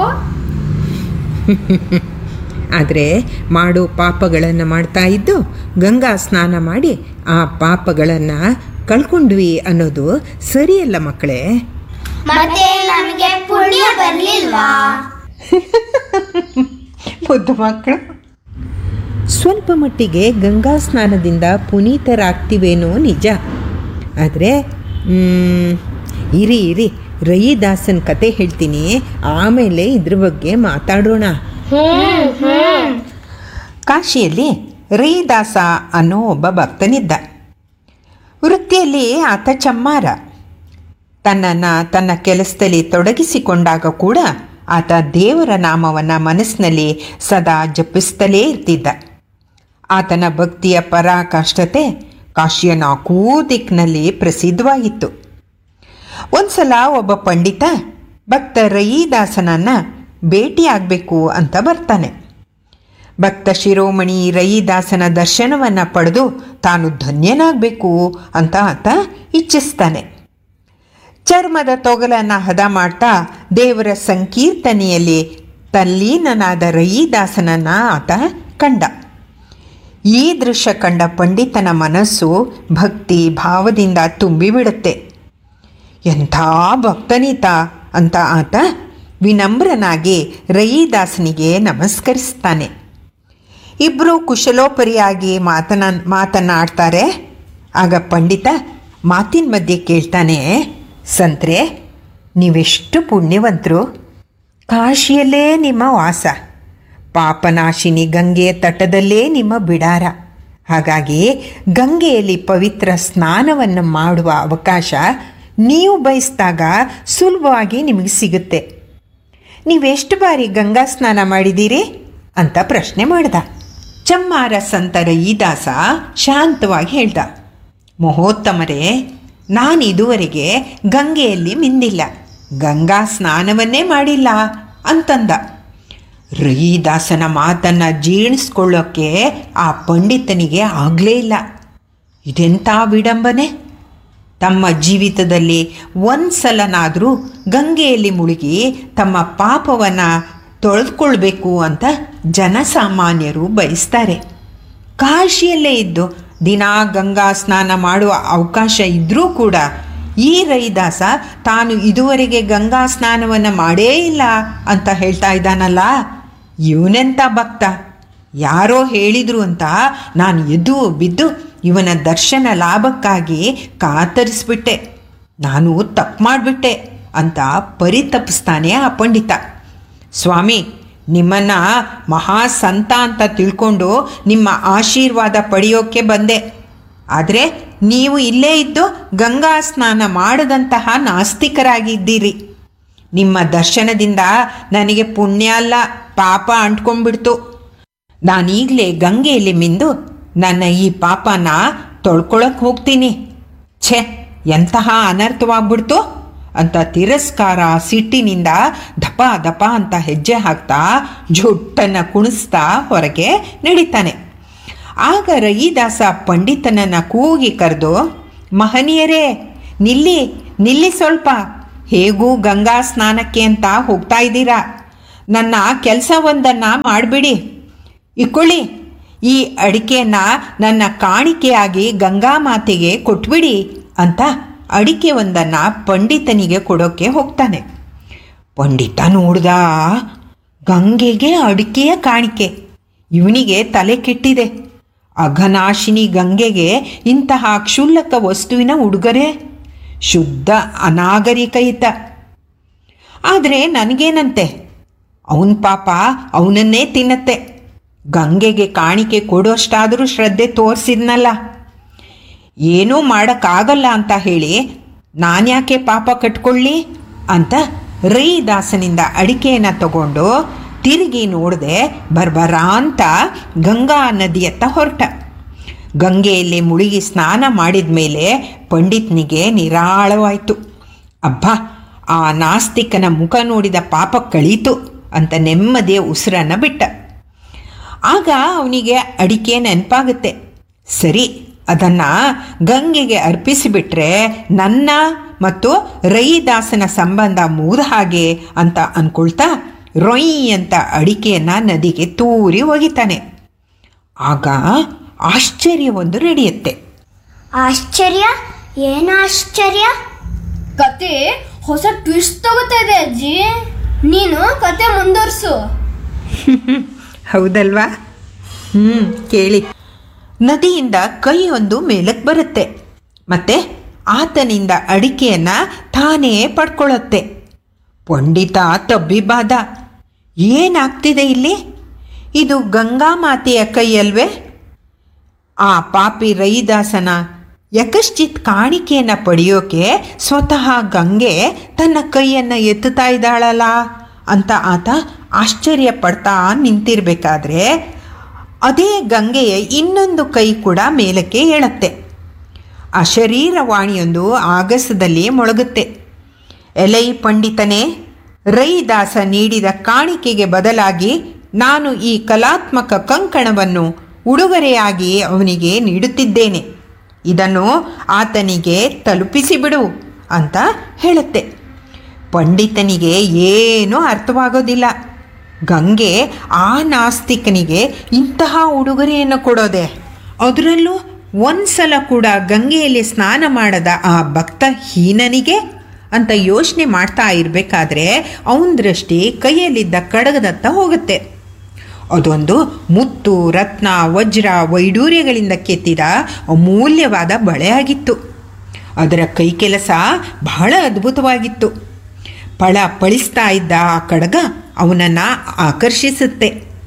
ಆದರೆ ಮಾಡೋ ಪಾಪಗಳನ್ನು ಮಾಡ್ತಾ ಇದ್ದು ಗಂಗಾ ಸ್ನಾನ ಮಾಡಿ ಆ ಪಾಪಗಳನ್ನು ಕಳ್ಕೊಂಡ್ವಿ ಅನ್ನೋದು ಸರಿಯಲ್ಲ ಮಕ್ಕಳೇ ಮತ್ತೆ ನಮಗೆ ಪುಣ್ಯ ಬರ್ಲಿಲ್ವಾ ಮುದ್ದು ಮಕ್ಕಳು ಸ್ವಲ್ಪ ಮಟ್ಟಿಗೆ ಗಂಗಾ ಸ್ನಾನದಿಂದ ಪುನೀತರಾಗ್ತಿವೇನೋ ನಿಜ ಆದರೆ ಇರಿ ಇರಿ ರಯಿದಾಸನ್ ಕತೆ ಹೇಳ್ತೀನಿ ಆಮೇಲೆ ಇದ್ರ ಬಗ್ಗೆ ಮಾತಾಡೋಣ ಕಾಶಿಯಲ್ಲಿ ರಯಿದಾಸ ಅನ್ನೋ ಒಬ್ಬ ಭಕ್ತನಿದ್ದ ವೃತ್ತಿಯಲ್ಲಿ ಆತ ಚಮ್ಮಾರ ತನ್ನನ್ನು ತನ್ನ ಕೆಲಸದಲ್ಲಿ ತೊಡಗಿಸಿಕೊಂಡಾಗ ಕೂಡ ಆತ ದೇವರ ನಾಮವನ್ನು ಮನಸ್ಸಿನಲ್ಲಿ ಸದಾ ಜಪಿಸ್ತಲೇ ಇರ್ತಿದ್ದ ಆತನ ಭಕ್ತಿಯ ಪರಾಕಾಷ್ಠತೆ ಕಾಶಿಯ ನಾಲ್ಕೂ ದಿಕ್ಕಿನಲ್ಲಿ ಪ್ರಸಿದ್ಧವಾಗಿತ್ತು ಒಂದ್ಸಲ ಒಬ್ಬ ಪಂಡಿತ ಭಕ್ತ ರಯಿದಾಸನನ್ನು ಭೇಟಿಯಾಗಬೇಕು ಅಂತ ಬರ್ತಾನೆ ಭಕ್ತ ಶಿರೋಮಣಿ ರಯಿದಾಸನ ದರ್ಶನವನ್ನು ಪಡೆದು ತಾನು ಧನ್ಯನಾಗಬೇಕು ಅಂತ ಆತ ಇಚ್ಛಿಸ್ತಾನೆ ಚರ್ಮದ ತೊಗಲನ್ನು ಹದ ಮಾಡ್ತಾ ದೇವರ ಸಂಕೀರ್ತನೆಯಲ್ಲಿ ತಲ್ಲೀನನಾದ ರಯಿದಾಸನನ್ನು ಆತ ಕಂಡ ಈ ದೃಶ್ಯ ಕಂಡ ಪಂಡಿತನ ಮನಸ್ಸು ಭಕ್ತಿ ಭಾವದಿಂದ ತುಂಬಿಬಿಡುತ್ತೆ ಎಂಥ ಭಕ್ತನೀತ ಅಂತ ಆತ ವಿನಮ್ರನಾಗಿ ರಯಿದಾಸನಿಗೆ ನಮಸ್ಕರಿಸ್ತಾನೆ ಇಬ್ಬರು ಕುಶಲೋಪರಿಯಾಗಿ ಮಾತನಾ ಮಾತನಾಡ್ತಾರೆ ಆಗ ಪಂಡಿತ ಮಾತಿನ ಮಧ್ಯೆ ಕೇಳ್ತಾನೆ ಸಂತ್ರೆ ನೀವೆಷ್ಟು ಪುಣ್ಯವಂತರು ಕಾಶಿಯಲ್ಲೇ ನಿಮ್ಮ ವಾಸ ಪಾಪನಾಶಿನಿ ಗಂಗೆಯ ತಟದಲ್ಲೇ ನಿಮ್ಮ ಬಿಡಾರ ಹಾಗಾಗಿ ಗಂಗೆಯಲ್ಲಿ ಪವಿತ್ರ ಸ್ನಾನವನ್ನು ಮಾಡುವ ಅವಕಾಶ ನೀವು ಬಯಸಿದಾಗ ಸುಲಭವಾಗಿ ನಿಮಗೆ ಸಿಗುತ್ತೆ ನೀವೆಷ್ಟು ಬಾರಿ ಗಂಗಾ ಸ್ನಾನ ಮಾಡಿದ್ದೀರಿ ಅಂತ ಪ್ರಶ್ನೆ ಮಾಡ್ದ ಚಮ್ಮಾರ ಸಂತರ ಈ ದಾಸ ಶಾಂತವಾಗಿ ಹೇಳ್ದ ಮಹೋತ್ತಮರೇ ನಾನು ಇದುವರೆಗೆ ಗಂಗೆಯಲ್ಲಿ ಮಿಂದಿಲ್ಲ ಗಂಗಾ ಸ್ನಾನವನ್ನೇ ಮಾಡಿಲ್ಲ ಅಂತಂದ ರಯಿದಾಸನ ಮಾತನ್ನು ಜೀರ್ಣಿಸ್ಕೊಳ್ಳೋಕ್ಕೆ ಆ ಪಂಡಿತನಿಗೆ ಆಗಲೇ ಇಲ್ಲ ಇದೆಂಥ ವಿಡಂಬನೆ ತಮ್ಮ ಜೀವಿತದಲ್ಲಿ ಒಂದು ಸಲನಾದರೂ ಗಂಗೆಯಲ್ಲಿ ಮುಳುಗಿ ತಮ್ಮ ಪಾಪವನ್ನು ತೊಳೆದುಕೊಳ್ಬೇಕು ಅಂತ ಜನಸಾಮಾನ್ಯರು ಬಯಸ್ತಾರೆ ಕಾಶಿಯಲ್ಲೇ ಇದ್ದು ದಿನಾ ಗಂಗಾ ಸ್ನಾನ ಮಾಡುವ ಅವಕಾಶ ಇದ್ದರೂ ಕೂಡ ಈ ರೈದಾಸ ತಾನು ಇದುವರೆಗೆ ಗಂಗಾ ಸ್ನಾನವನ್ನು ಮಾಡೇ ಇಲ್ಲ ಅಂತ ಹೇಳ್ತಾ ಇದ್ದಾನಲ್ಲ ಇವನೆಂಥ ಭಕ್ತ ಯಾರೋ ಹೇಳಿದ್ರು ಅಂತ ನಾನು ಎದ್ದು ಬಿದ್ದು ಇವನ ದರ್ಶನ ಲಾಭಕ್ಕಾಗಿ ಕಾತರಿಸ್ಬಿಟ್ಟೆ ನಾನು ತಪ್ಪು ಮಾಡಿಬಿಟ್ಟೆ ಅಂತ ಪರಿತಪಿಸ್ತಾನೆ ಆ ಪಂಡಿತ ಸ್ವಾಮಿ ನಿಮ್ಮನ್ನು ಮಹಾ ಸಂತ ಅಂತ ತಿಳ್ಕೊಂಡು ನಿಮ್ಮ ಆಶೀರ್ವಾದ ಪಡೆಯೋಕ್ಕೆ ಬಂದೆ ಆದರೆ ನೀವು ಇಲ್ಲೇ ಇದ್ದು ಗಂಗಾ ಸ್ನಾನ ಮಾಡದಂತಹ ನಾಸ್ತಿಕರಾಗಿದ್ದೀರಿ ನಿಮ್ಮ ದರ್ಶನದಿಂದ ನನಗೆ ಪುಣ್ಯ ಅಲ್ಲ ಪಾಪ ಅಂಟ್ಕೊಂಡ್ಬಿಡ್ತು ನಾನೀಗಲೇ ಗಂಗೆಯಲ್ಲಿ ಮಿಂದು ನನ್ನ ಈ ಪಾಪನ ತೊಳ್ಕೊಳಕ್ಕೆ ಹೋಗ್ತೀನಿ ಛೆ ಎಂತಹ ಅನರ್ಥವಾಗ್ಬಿಡ್ತು ಅಂತ ತಿರಸ್ಕಾರ ಸಿಟ್ಟಿನಿಂದ ದಪ ದಪ ಅಂತ ಹೆಜ್ಜೆ ಹಾಕ್ತಾ ಜುಟ್ಟನ್ನು ಕುಣಿಸ್ತಾ ಹೊರಗೆ ನಡೀತಾನೆ ಆಗ ರಯಿದಾಸ ಪಂಡಿತನನ್ನ ಕೂಗಿ ಕರೆದು ಮಹನೀಯರೇ ನಿಲ್ಲಿ ನಿಲ್ಲಿ ಸ್ವಲ್ಪ ಹೇಗೂ ಗಂಗಾ ಸ್ನಾನಕ್ಕೆ ಅಂತ ಹೋಗ್ತಾ ಇದ್ದೀರಾ ನನ್ನ ಕೆಲಸ ಒಂದನ್ನು ಮಾಡಿಬಿಡಿ ಇಕ್ಕೊಳ್ಳಿ ಈ ಅಡಿಕೆಯನ್ನ ನನ್ನ ಕಾಣಿಕೆಯಾಗಿ ಗಂಗಾ ಮಾತೆಗೆ ಕೊಟ್ಬಿಡಿ ಅಂತ ಅಡಿಕೆ ಒಂದನ್ನು ಪಂಡಿತನಿಗೆ ಕೊಡೋಕ್ಕೆ ಹೋಗ್ತಾನೆ ಪಂಡಿತ ನೋಡ್ದ ಗಂಗೆಗೆ ಅಡಿಕೆಯ ಕಾಣಿಕೆ ಇವನಿಗೆ ತಲೆ ಕೆಟ್ಟಿದೆ ಅಘನಾಶಿನಿ ಗಂಗೆಗೆ ಇಂತಹ ಕ್ಷುಲ್ಲಕ ವಸ್ತುವಿನ ಉಡುಗೊರೆ ಶುದ್ಧ ಅನಾಗರಿಕಯಿತ ಆದರೆ ನನಗೇನಂತೆ ಅವನ ಪಾಪ ಅವನನ್ನೇ ತಿನ್ನತ್ತೆ ಗಂಗೆಗೆ ಕಾಣಿಕೆ ಕೊಡೋಷ್ಟಾದರೂ ಶ್ರದ್ಧೆ ತೋರಿಸಿದ್ನಲ್ಲ ಏನೂ ಮಾಡೋಕ್ಕಾಗಲ್ಲ ಅಂತ ಹೇಳಿ ನಾನ್ಯಾಕೆ ಪಾಪ ಕಟ್ಕೊಳ್ಳಿ ಅಂತ ರೈದಾಸನಿಂದ ಅಡಿಕೆಯನ್ನು ತಗೊಂಡು ತಿರುಗಿ ನೋಡದೆ ಬರ್ಬರ ಅಂತ ಗಂಗಾ ನದಿಯತ್ತ ಹೊರಟ ಗಂಗೆಯಲ್ಲಿ ಮುಳುಗಿ ಸ್ನಾನ ಮಾಡಿದ ಮೇಲೆ ಪಂಡಿತ್ನಿಗೆ ನಿರಾಳವಾಯಿತು ಅಬ್ಬಾ ಆ ನಾಸ್ತಿಕನ ಮುಖ ನೋಡಿದ ಪಾಪ ಕಳೀತು ಅಂತ ನೆಮ್ಮದಿಯ ಉಸಿರನ್ನು ಬಿಟ್ಟ ಆಗ ಅವನಿಗೆ ಅಡಿಕೆ ನೆನಪಾಗುತ್ತೆ ಸರಿ ಅದನ್ನು ಗಂಗೆಗೆ ಅರ್ಪಿಸಿಬಿಟ್ರೆ ನನ್ನ ಮತ್ತು ರೈದಾಸನ ಸಂಬಂಧ ಮುಗಿದ ಹಾಗೆ ಅಂತ ಅನ್ಕೊಳ್ತಾ ರೊಯ್ ಅಂತ ಅಡಿಕೆಯನ್ನು ನದಿಗೆ ತೂರಿ ಒಗಿತಾನೆ ಆಗ ಆಶ್ಚರ್ಯ ಒಂದು ನಡೆಯುತ್ತೆ ಆಶ್ಚರ್ಯ ಏನು ಆಶ್ಚರ್ಯ ಕತೆ ಹೊಸ ಟ್ವಿಸ್ಟ್ ತಗೋತಾ ಇದೆ ಅಜ್ಜಿ ನೀನು ಕತೆ ಮುಂದುವರ್ಸು ಹೌದಲ್ವಾ ಹ್ಞೂ ಕೇಳಿ ನದಿಯಿಂದ ಕೈಯೊಂದು ಮೇಲಕ್ಕೆ ಬರುತ್ತೆ ಮತ್ತೆ ಆತನಿಂದ ಅಡಿಕೆಯನ್ನು ತಾನೇ ಪಡ್ಕೊಳ್ಳುತ್ತೆ ಪಂಡಿತ ತಬ್ಬಿಬಾದ ಏನಾಗ್ತಿದೆ ಇಲ್ಲಿ ಇದು ಗಂಗಾ ಮಾತೆಯ ಕೈಯಲ್ವೇ ಆ ಪಾಪಿ ರೈದಾಸನ ಯಕಶ್ಚಿತ್ ಕಾಣಿಕೆಯನ್ನು ಪಡೆಯೋಕೆ ಸ್ವತಃ ಗಂಗೆ ತನ್ನ ಕೈಯನ್ನು ಎತ್ತುತ್ತಾ ಇದ್ದಾಳಲ್ಲ ಅಂತ ಆತ ಆಶ್ಚರ್ಯ ಪಡ್ತಾ ನಿಂತಿರಬೇಕಾದ್ರೆ ಅದೇ ಗಂಗೆಯ ಇನ್ನೊಂದು ಕೈ ಕೂಡ ಮೇಲಕ್ಕೆ ಏಳುತ್ತೆ ಅಶರೀರವಾಣಿಯೊಂದು ಆಗಸದಲ್ಲಿ ಮೊಳಗುತ್ತೆ ಎಲೈ ಪಂಡಿತನೇ ರೈದಾಸ ನೀಡಿದ ಕಾಣಿಕೆಗೆ ಬದಲಾಗಿ ನಾನು ಈ ಕಲಾತ್ಮಕ ಕಂಕಣವನ್ನು ಉಡುಗೊರೆಯಾಗಿ ಅವನಿಗೆ ನೀಡುತ್ತಿದ್ದೇನೆ ಇದನ್ನು ಆತನಿಗೆ ತಲುಪಿಸಿಬಿಡು ಅಂತ ಹೇಳುತ್ತೆ ಪಂಡಿತನಿಗೆ ಏನೂ ಅರ್ಥವಾಗೋದಿಲ್ಲ ಗಂಗೆ ಆ ನಾಸ್ತಿಕನಿಗೆ ಇಂತಹ ಉಡುಗೊರೆಯನ್ನು ಕೊಡೋದೆ ಅದರಲ್ಲೂ ಒಂದ್ಸಲ ಕೂಡ ಗಂಗೆಯಲ್ಲಿ ಸ್ನಾನ ಮಾಡದ ಆ ಭಕ್ತ ಹೀನನಿಗೆ ಅಂತ ಯೋಚನೆ ಮಾಡ್ತಾ ಇರಬೇಕಾದ್ರೆ ಅವನ ದೃಷ್ಟಿ ಕೈಯಲ್ಲಿದ್ದ ಕಡಗದತ್ತ ಹೋಗುತ್ತೆ ಅದೊಂದು ಮುತ್ತು ರತ್ನ ವಜ್ರ ವೈಡೂರ್ಯಗಳಿಂದ ಕೆತ್ತಿದ ಅಮೂಲ್ಯವಾದ ಬಳೆಯಾಗಿತ್ತು ಅದರ ಕೈ ಕೆಲಸ ಬಹಳ ಅದ್ಭುತವಾಗಿತ್ತು ಪಳ ಪಳಿಸ್ತಾ ಇದ್ದ ಆ ಕಡಗ ಅವನನ್ನು ಆಕರ್ಷಿಸುತ್ತೆ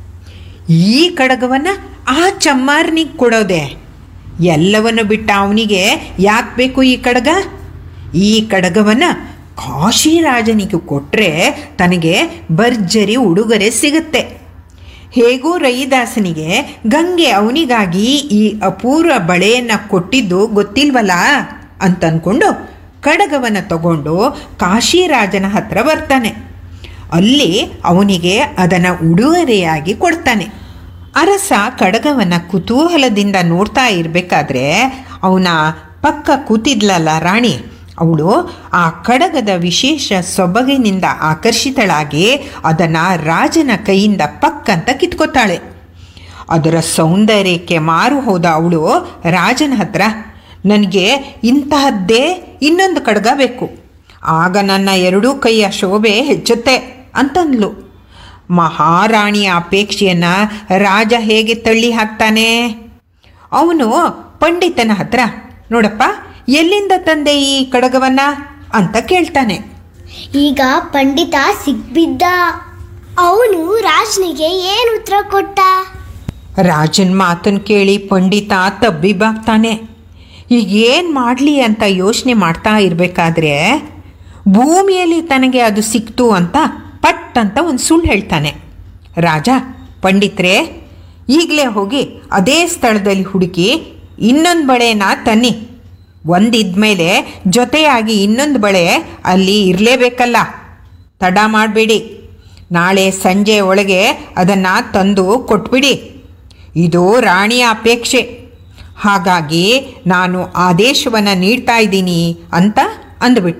ಈ ಕಡಗವನ್ನು ಆ ಚಮ್ಮಾರನಿಗೆ ಕೊಡೋದೆ ಎಲ್ಲವನ್ನು ಬಿಟ್ಟ ಅವನಿಗೆ ಯಾಕೆ ಬೇಕು ಈ ಕಡಗ ಈ ಕಡಗವನ್ನು ಕಾಶಿರಾಜನಿಗೆ ಕೊಟ್ಟರೆ ತನಗೆ ಭರ್ಜರಿ ಉಡುಗೊರೆ ಸಿಗುತ್ತೆ ಹೇಗೂ ರೈದಾಸನಿಗೆ ಗಂಗೆ ಅವನಿಗಾಗಿ ಈ ಅಪೂರ್ವ ಬಳೆಯನ್ನು ಕೊಟ್ಟಿದ್ದು ಗೊತ್ತಿಲ್ವಲ್ಲ ಅಂತನ್ಕೊಂಡು ಕಡಗವನ್ನು ತಗೊಂಡು ಕಾಶಿರಾಜನ ಹತ್ರ ಬರ್ತಾನೆ ಅಲ್ಲಿ ಅವನಿಗೆ ಅದನ್ನು ಉಡುಗೊರೆಯಾಗಿ ಕೊಡ್ತಾನೆ ಅರಸ ಕಡಗವನ್ನು ಕುತೂಹಲದಿಂದ ನೋಡ್ತಾ ಇರಬೇಕಾದ್ರೆ ಅವನ ಪಕ್ಕ ಕೂತಿದ್ಲಲ್ಲ ರಾಣಿ ಅವಳು ಆ ಕಡಗದ ವಿಶೇಷ ಸೊಬಗಿನಿಂದ ಆಕರ್ಷಿತಳಾಗಿ ಅದನ್ನು ರಾಜನ ಕೈಯಿಂದ ಪಕ್ಕಂತ ಕಿತ್ಕೋತಾಳೆ ಅದರ ಸೌಂದರ್ಯಕ್ಕೆ ಮಾರು ಹೋದ ಅವಳು ರಾಜನ ಹತ್ರ ನನಗೆ ಇಂತಹದ್ದೇ ಇನ್ನೊಂದು ಕಡಗ ಬೇಕು ಆಗ ನನ್ನ ಎರಡೂ ಕೈಯ ಶೋಭೆ ಹೆಚ್ಚುತ್ತೆ ಅಂತಂದ್ಲು ಮಹಾರಾಣಿಯ ಅಪೇಕ್ಷೆಯನ್ನು ರಾಜ ಹೇಗೆ ತಳ್ಳಿ ಹಾಕ್ತಾನೆ ಅವನು ಪಂಡಿತನ ಹತ್ರ ನೋಡಪ್ಪ ಎಲ್ಲಿಂದ ತಂದೆ ಈ ಕಡಗವನ್ನ ಅಂತ ಕೇಳ್ತಾನೆ ಈಗ ಪಂಡಿತ ಸಿಗ್ಬಿದ್ದ ಅವನು ರಾಜನಿಗೆ ಏನು ಉತ್ತರ ಕೊಟ್ಟ ರಾಜನ ಮಾತನ್ನು ಕೇಳಿ ಪಂಡಿತ ತಬ್ಬಿಬಾಗ್ತಾನೆ ಈಗ ಏನು ಮಾಡಲಿ ಅಂತ ಯೋಚನೆ ಮಾಡ್ತಾ ಇರಬೇಕಾದ್ರೆ ಭೂಮಿಯಲ್ಲಿ ತನಗೆ ಅದು ಸಿಕ್ತು ಅಂತ ಪಟ್ ಅಂತ ಒಂದು ಸುಳ್ಳು ಹೇಳ್ತಾನೆ ರಾಜ ಪಂಡಿತ್ರೆ ಈಗಲೇ ಹೋಗಿ ಅದೇ ಸ್ಥಳದಲ್ಲಿ ಹುಡುಕಿ ಇನ್ನೊಂದು ಬಳೆನ ತನ್ನಿ ಒಂದಿದ್ಮೇಲೆ ಜೊತೆಯಾಗಿ ಇನ್ನೊಂದು ಬಳೆ ಅಲ್ಲಿ ಇರಲೇಬೇಕಲ್ಲ ತಡ ಮಾಡಬೇಡಿ ನಾಳೆ ಸಂಜೆ ಒಳಗೆ ಅದನ್ನು ತಂದು ಕೊಟ್ಬಿಡಿ ಇದು ರಾಣಿಯ ಅಪೇಕ್ಷೆ ಹಾಗಾಗಿ ನಾನು ಆದೇಶವನ್ನು ನೀಡ್ತಾ ಇದ್ದೀನಿ ಅಂತ ಅಂದ್ಬಿಟ್ಟ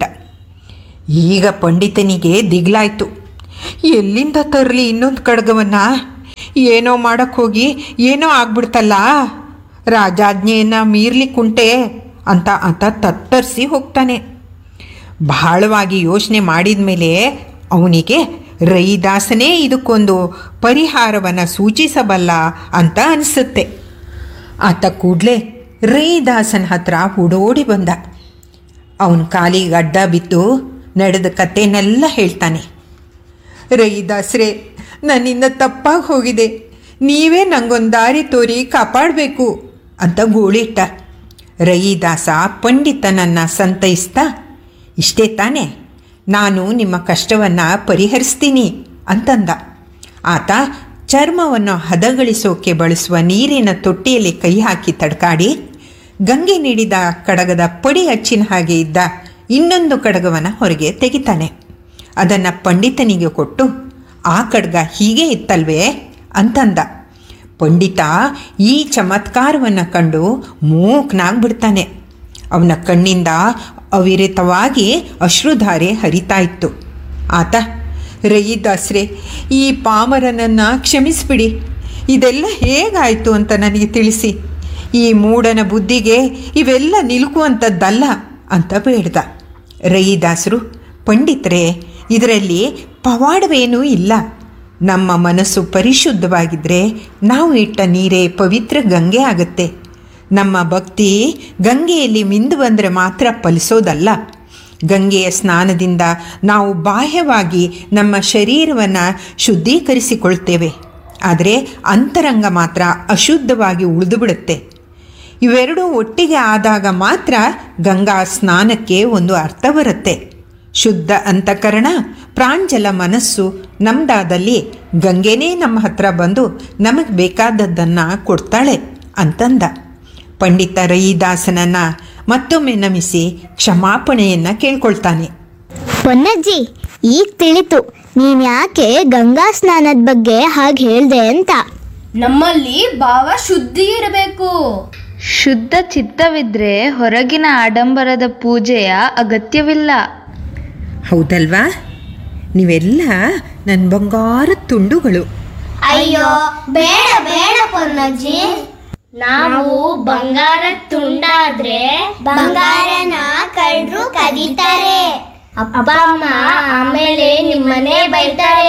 ಈಗ ಪಂಡಿತನಿಗೆ ದಿಗ್ಲಾಯ್ತು ಎಲ್ಲಿಂದ ತರಲಿ ಇನ್ನೊಂದು ಖಡ್ಗವನ್ನು ಏನೋ ಮಾಡಕ್ಕೆ ಹೋಗಿ ಏನೋ ಆಗ್ಬಿಡ್ತಲ್ಲ ರಾಜಾಜ್ಞೆಯನ್ನು ಮೀರ್ಲಿಕ್ಕುಂಟೆ ಅಂತ ಆತ ತತ್ತರಿಸಿ ಹೋಗ್ತಾನೆ ಬಹಳವಾಗಿ ಯೋಚನೆ ಮಾಡಿದ ಮೇಲೆ ಅವನಿಗೆ ರೈದಾಸನೇ ಇದಕ್ಕೊಂದು ಪರಿಹಾರವನ್ನು ಸೂಚಿಸಬಲ್ಲ ಅಂತ ಅನಿಸುತ್ತೆ ಆತ ಕೂಡಲೇ ರೈದಾಸನ ಹತ್ರ ಓಡೋಡಿ ಬಂದ ಅವನ ಕಾಲಿಗೆ ಅಡ್ಡ ಬಿದ್ದು ನಡೆದ ಕಥೆನೆಲ್ಲ ಹೇಳ್ತಾನೆ ರೈದಾಸ್ರೇ ನನ್ನಿಂದ ತಪ್ಪಾಗಿ ಹೋಗಿದೆ ನೀವೇ ನಂಗೊಂದು ದಾರಿ ತೋರಿ ಕಾಪಾಡಬೇಕು ಅಂತ ಗೋಳಿಟ್ಟ ರಯಿದಾಸ ಪಂಡಿತನನ್ನು ಸಂತೈಸ್ತಾ ಇಷ್ಟೇ ತಾನೇ ನಾನು ನಿಮ್ಮ ಕಷ್ಟವನ್ನು ಪರಿಹರಿಸ್ತೀನಿ ಅಂತಂದ ಆತ ಚರ್ಮವನ್ನು ಹದಗಳಿಸೋಕೆ ಬಳಸುವ ನೀರಿನ ತೊಟ್ಟಿಯಲ್ಲಿ ಕೈ ಹಾಕಿ ತಡ್ಕಾಡಿ ಗಂಗೆ ನೀಡಿದ ಕಡಗದ ಪಡಿ ಹಚ್ಚಿನ ಹಾಗೆ ಇದ್ದ ಇನ್ನೊಂದು ಕಡಗವನ್ನು ಹೊರಗೆ ತೆಗಿತಾನೆ ಅದನ್ನು ಪಂಡಿತನಿಗೆ ಕೊಟ್ಟು ಆ ಖಡ್ಗ ಹೀಗೆ ಇತ್ತಲ್ವೇ ಅಂತಂದ ಪಂಡಿತ ಈ ಚಮತ್ಕಾರವನ್ನು ಕಂಡು ಮೂಕ್ನಾಗ್ಬಿಡ್ತಾನೆ ಅವನ ಕಣ್ಣಿಂದ ಅವಿರತವಾಗಿ ಅಶ್ರುಧಾರೆ ಹರಿತಾ ಇತ್ತು ಆತ ರಯಿದಾಸ್ರೆ ಈ ಪಾಮರನನ್ನು ಕ್ಷಮಿಸ್ಬಿಡಿ ಇದೆಲ್ಲ ಹೇಗಾಯಿತು ಅಂತ ನನಗೆ ತಿಳಿಸಿ ಈ ಮೂಢನ ಬುದ್ಧಿಗೆ ಇವೆಲ್ಲ ನಿಲುಕುವಂಥದ್ದಲ್ಲ ಅಂತ ಬೇಡ್ದ ರಯಿದಾಸರು ಪಂಡಿತರೇ ಇದರಲ್ಲಿ ಪವಾಡವೇನೂ ಇಲ್ಲ ನಮ್ಮ ಮನಸ್ಸು ಪರಿಶುದ್ಧವಾಗಿದ್ದರೆ ನಾವು ಇಟ್ಟ ನೀರೇ ಪವಿತ್ರ ಗಂಗೆ ಆಗುತ್ತೆ ನಮ್ಮ ಭಕ್ತಿ ಗಂಗೆಯಲ್ಲಿ ಮಿಂದು ಬಂದರೆ ಮಾತ್ರ ಫಲಿಸೋದಲ್ಲ ಗಂಗೆಯ ಸ್ನಾನದಿಂದ ನಾವು ಬಾಹ್ಯವಾಗಿ ನಮ್ಮ ಶರೀರವನ್ನು ಶುದ್ಧೀಕರಿಸಿಕೊಳ್ತೇವೆ ಆದರೆ ಅಂತರಂಗ ಮಾತ್ರ ಅಶುದ್ಧವಾಗಿ ಉಳಿದು ಬಿಡುತ್ತೆ ಇವೆರಡೂ ಒಟ್ಟಿಗೆ ಆದಾಗ ಮಾತ್ರ ಗಂಗಾ ಸ್ನಾನಕ್ಕೆ ಒಂದು ಅರ್ಥ ಬರುತ್ತೆ ಶುದ್ಧ ಅಂತಃಕರಣ ಪ್ರಾಂಜಲ ಮನಸ್ಸು ನಮ್ದಾದಲ್ಲಿ ಗಂಗೆನೇ ನಮ್ಮ ಹತ್ರ ಬಂದು ನಮಗೆ ಬೇಕಾದದ್ದನ್ನು ಕೊಡ್ತಾಳೆ ಅಂತಂದ ಪಂಡಿತ ರಯಿದಾಸನನ್ನು ಮತ್ತೊಮ್ಮೆ ನಮಿಸಿ ಕ್ಷಮಾಪಣೆಯನ್ನು ಕೇಳ್ಕೊಳ್ತಾನೆ ಪೊನ್ನಜ್ಜಿ ಈಗ ತಿಳಿತು ನೀನ್ ಯಾಕೆ ಗಂಗಾ ಸ್ನಾನದ ಬಗ್ಗೆ ಹಾಗೆ ಹೇಳ್ದೆ ಅಂತ ನಮ್ಮಲ್ಲಿ ಭಾವ ಶುದ್ಧಿ ಇರಬೇಕು ಶುದ್ಧ ಚಿತ್ತವಿದ್ರೆ ಹೊರಗಿನ ಆಡಂಬರದ ಪೂಜೆಯ ಅಗತ್ಯವಿಲ್ಲ ಹೌದಲ್ವಾ ನೀವೆಲ್ಲ ನನ್ನ ಬಂಗಾರ ತುಂಡುಗಳು ಅಯ್ಯೋ ಬೇಡ ಬೇಡ ಪೊನ್ನಜ್ಜಿ ನಾವು ಬಂಗಾರ ತುಂಡಾದ್ರೆ ಬಂಗಾರನ ಕಳ್ಳರು ಕದೀತಾರೆ ಅಪ್ಪ ಅಮ್ಮ ಆಮೇಲೆ ನಿಮ್ಮನೆ ಬೈತಾರೆ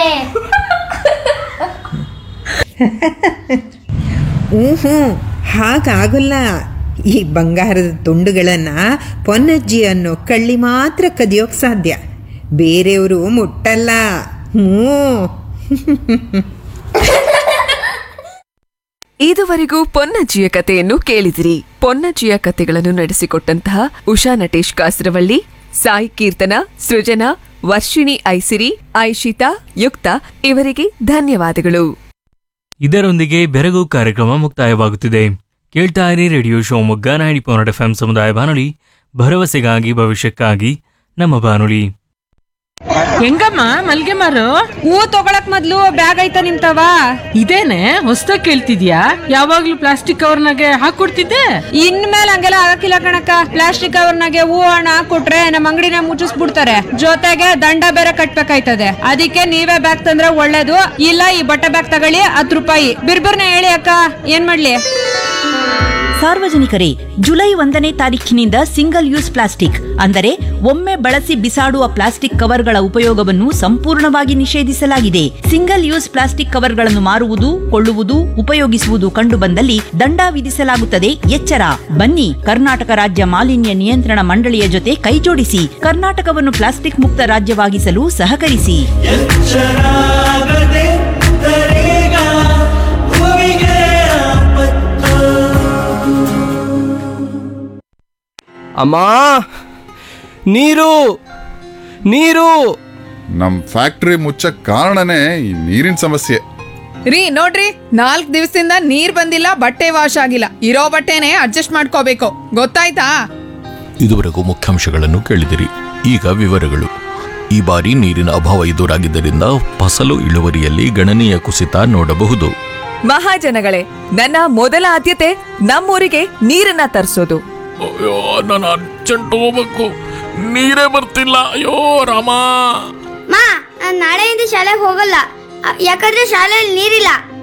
ಹ್ಞೂ ಹ್ಞೂ ಹಾಗಾಗಲ್ಲ ಈ ಬಂಗಾರದ ತುಂಡುಗಳನ್ನು ಪೊನ್ನಜ್ಜಿ ಅನ್ನೋ ಕಳ್ಳಿ ಮಾತ್ರ ಕದಿಯೋಕ್ಕೆ ಸಾಧ್ಯ ಬೇರೆಯವರು ಮುಟ್ಟಲ್ಲ ಹ್ಞೂ ಇದುವರೆಗೂ ಪೊನ್ನಜ್ಜಿಯ ಕಥೆಯನ್ನು ಕೇಳಿದಿರಿ ಪೊನ್ನಜ್ಜಿಯ ಕಥೆಗಳನ್ನು ನಡೆಸಿಕೊಟ್ಟಂತಹ ಉಷಾ ನಟೇಶ್ ಕಾಸರವಳ್ಳಿ ಸಾಯಿ ಕೀರ್ತನ ಸೃಜನಾ ವರ್ಷಿಣಿ ಐಸಿರಿ ಐಶಿತಾ ಯುಕ್ತ ಇವರಿಗೆ ಧನ್ಯವಾದಗಳು ಇದರೊಂದಿಗೆ ಬೆರಗು ಕಾರ್ಯಕ್ರಮ ಮುಕ್ತಾಯವಾಗುತ್ತಿದೆ ಕೇಳ್ತಾ ಇರಿ radio Shivamogga ninety point F ಸಮುದಾಯ ಬಾನುಲಿ ಭರವಸೆಗಾಗಿ ಭವಿಷ್ಯಕ್ಕಾಗಿ ನಮ್ಮ ಬಾನುಲಿ ಹೆಂಗಮ್ಮ ಮಲ್ಗೆ ಮಾರು ಹೂವು ತಗೊಳಕ್ ಮೊದ್ಲು ಬ್ಯಾಗ್ ಐತ ನಿಮ್ತವ ಇದೇನೆ ಹೊಸ್ದಾಗ್ ಕೇಳ್ತಿದ್ಯಾ ಯಾವಾಗ್ಲೂ ಪ್ಲಾಸ್ಟಿಕ್ ಕವರ್ನಾಗೆ ಹಾಕೊಡ್ತಿದ್ದೆ ಇನ್ಮೇಲೆ ಹಂಗೆಲ್ಲ ಆಗಕ್ಕಿಲ್ಲ ಕಣಕ್ಕ ಪ್ಲಾಸ್ಟಿಕ್ ಕವರ್ನಾಗೆ ಹೂವು ಹಣ ಹಾಕೊಟ್ರೆ ನಮ್ಮ ಅಂಗಡಿನ ಮುಚ್ಚಿಸ್ಬಿಡ್ತಾರೆ ಜೊತೆಗೆ ದಂಡ ಬೇರೆ ಕಟ್ಬೇಕಾಯ್ತದೆ ಅದಕ್ಕೆ ನೀವೇ ಬ್ಯಾಗ್ ತಂದ್ರೆ ಒಳ್ಳೇದು ಇಲ್ಲ ಈ ಬಟ್ಟೆ ಬ್ಯಾಗ್ ತಗೊಳ್ಳಿ ಹತ್ತು ರೂಪಾಯಿ ಬಿರ್ಬಿರ್ನ ಹೇಳಿ ಅಕ್ಕ ಏನ್ ಮಾಡ್ಲಿ ಸಾರ್ವಜನಿಕರೇ ಜುಲೈ ಒಂದನೇ ತಾರೀಖಿನಿಂದ ಸಿಂಗಲ್ ಯೂಸ್ ಪ್ಲಾಸ್ಟಿಕ್ ಅಂದರೆ ಒಮ್ಮೆ ಬಳಸಿ ಬಿಸಾಡುವ ಪ್ಲಾಸ್ಟಿಕ್ ಕವರ್ಗಳ ಉಪಯೋಗವನ್ನು ಸಂಪೂರ್ಣವಾಗಿ ನಿಷೇಧಿಸಲಾಗಿದೆ ಸಿಂಗಲ್ ಯೂಸ್ ಪ್ಲಾಸ್ಟಿಕ್ ಕವರ್ಗಳನ್ನು ಮಾರುವುದು ಕೊಳ್ಳುವುದು ಉಪಯೋಗಿಸುವುದು ಕಂಡುಬಂದಲ್ಲಿ ದಂಡ ವಿಧಿಸಲಾಗುತ್ತದೆ ಎಚ್ಚರ ಬನ್ನಿ ಕರ್ನಾಟಕ ರಾಜ್ಯ ಮಾಲಿನ್ಯ ನಿಯಂತ್ರಣ ಮಂಡಳಿಯ ಜೊತೆ ಕೈಜೋಡಿಸಿ ಕರ್ನಾಟಕವನ್ನು ಪ್ಲಾಸ್ಟಿಕ್ ಮುಕ್ತ ರಾಜ್ಯವಾಗಿಸಲು ಸಹಕರಿಸಿ ಅಮ್ಮ ನೀರು ನೀರು ನಮ್ ಫ್ಯಾಕ್ಟ್ರಿ ಮುಚ್ಚಕ್ ಕಾರಣನೇ ಈ ನೀರಿನ ಸಮಸ್ಯೆ ರೀ ನೋಡ್ರಿ ನಾಲ್ಕ್ ದಿವಸದಿಂದ ನೀರ್ ಬಂದಿಲ್ಲ ಬಟ್ಟೆ ವಾಶ್ ಆಗಿಲ್ಲ ಇರೋ ಬಟ್ಟೆನೆ ಅಡ್ಜಸ್ಟ್ ಮಾಡ್ಕೋಬೇಕು ಗೊತ್ತಾಯ್ತಾ ಇದುವರೆಗೂ ಮುಖ್ಯಾಂಶಗಳನ್ನು ಕೇಳಿದಿರಿ ಈಗ ವಿವರಗಳು ಈ ಬಾರಿ ನೀರಿನ ಅಭಾವ ಎದುರಾಗಿದ್ದರಿಂದ ಫಸಲು ಇಳುವರಿಯಲ್ಲಿ ಗಣನೀಯ ಕುಸಿತ ನೋಡಬಹುದು ಮಹಾಜನಗಳೇ ನನ್ನ ಮೊದಲ ಆದ್ಯತೆ ನಮ್ಮೂರಿಗೆ ನೀರನ್ನ ತರಿಸೋದು ಅಯ್ಯೋ ನಾನು ಅರ್ಜೆಂಟ್ ಹೋಗ್ಬೇಕು ನೀರೇ ಬರ್ತಿಲ್ಲ ಅಯ್ಯೋ ರಾಮ ಮಾ ನಾನ್ ನಾಳೆಯಿಂದ ಶಾಲೆಗೆ ಹೋಗಲ್ಲ ಅ, ಯಾಕಂದ್ರೆ ಶಾಲೆಯಲ್ಲಿ ನೀರಿಲ್ಲ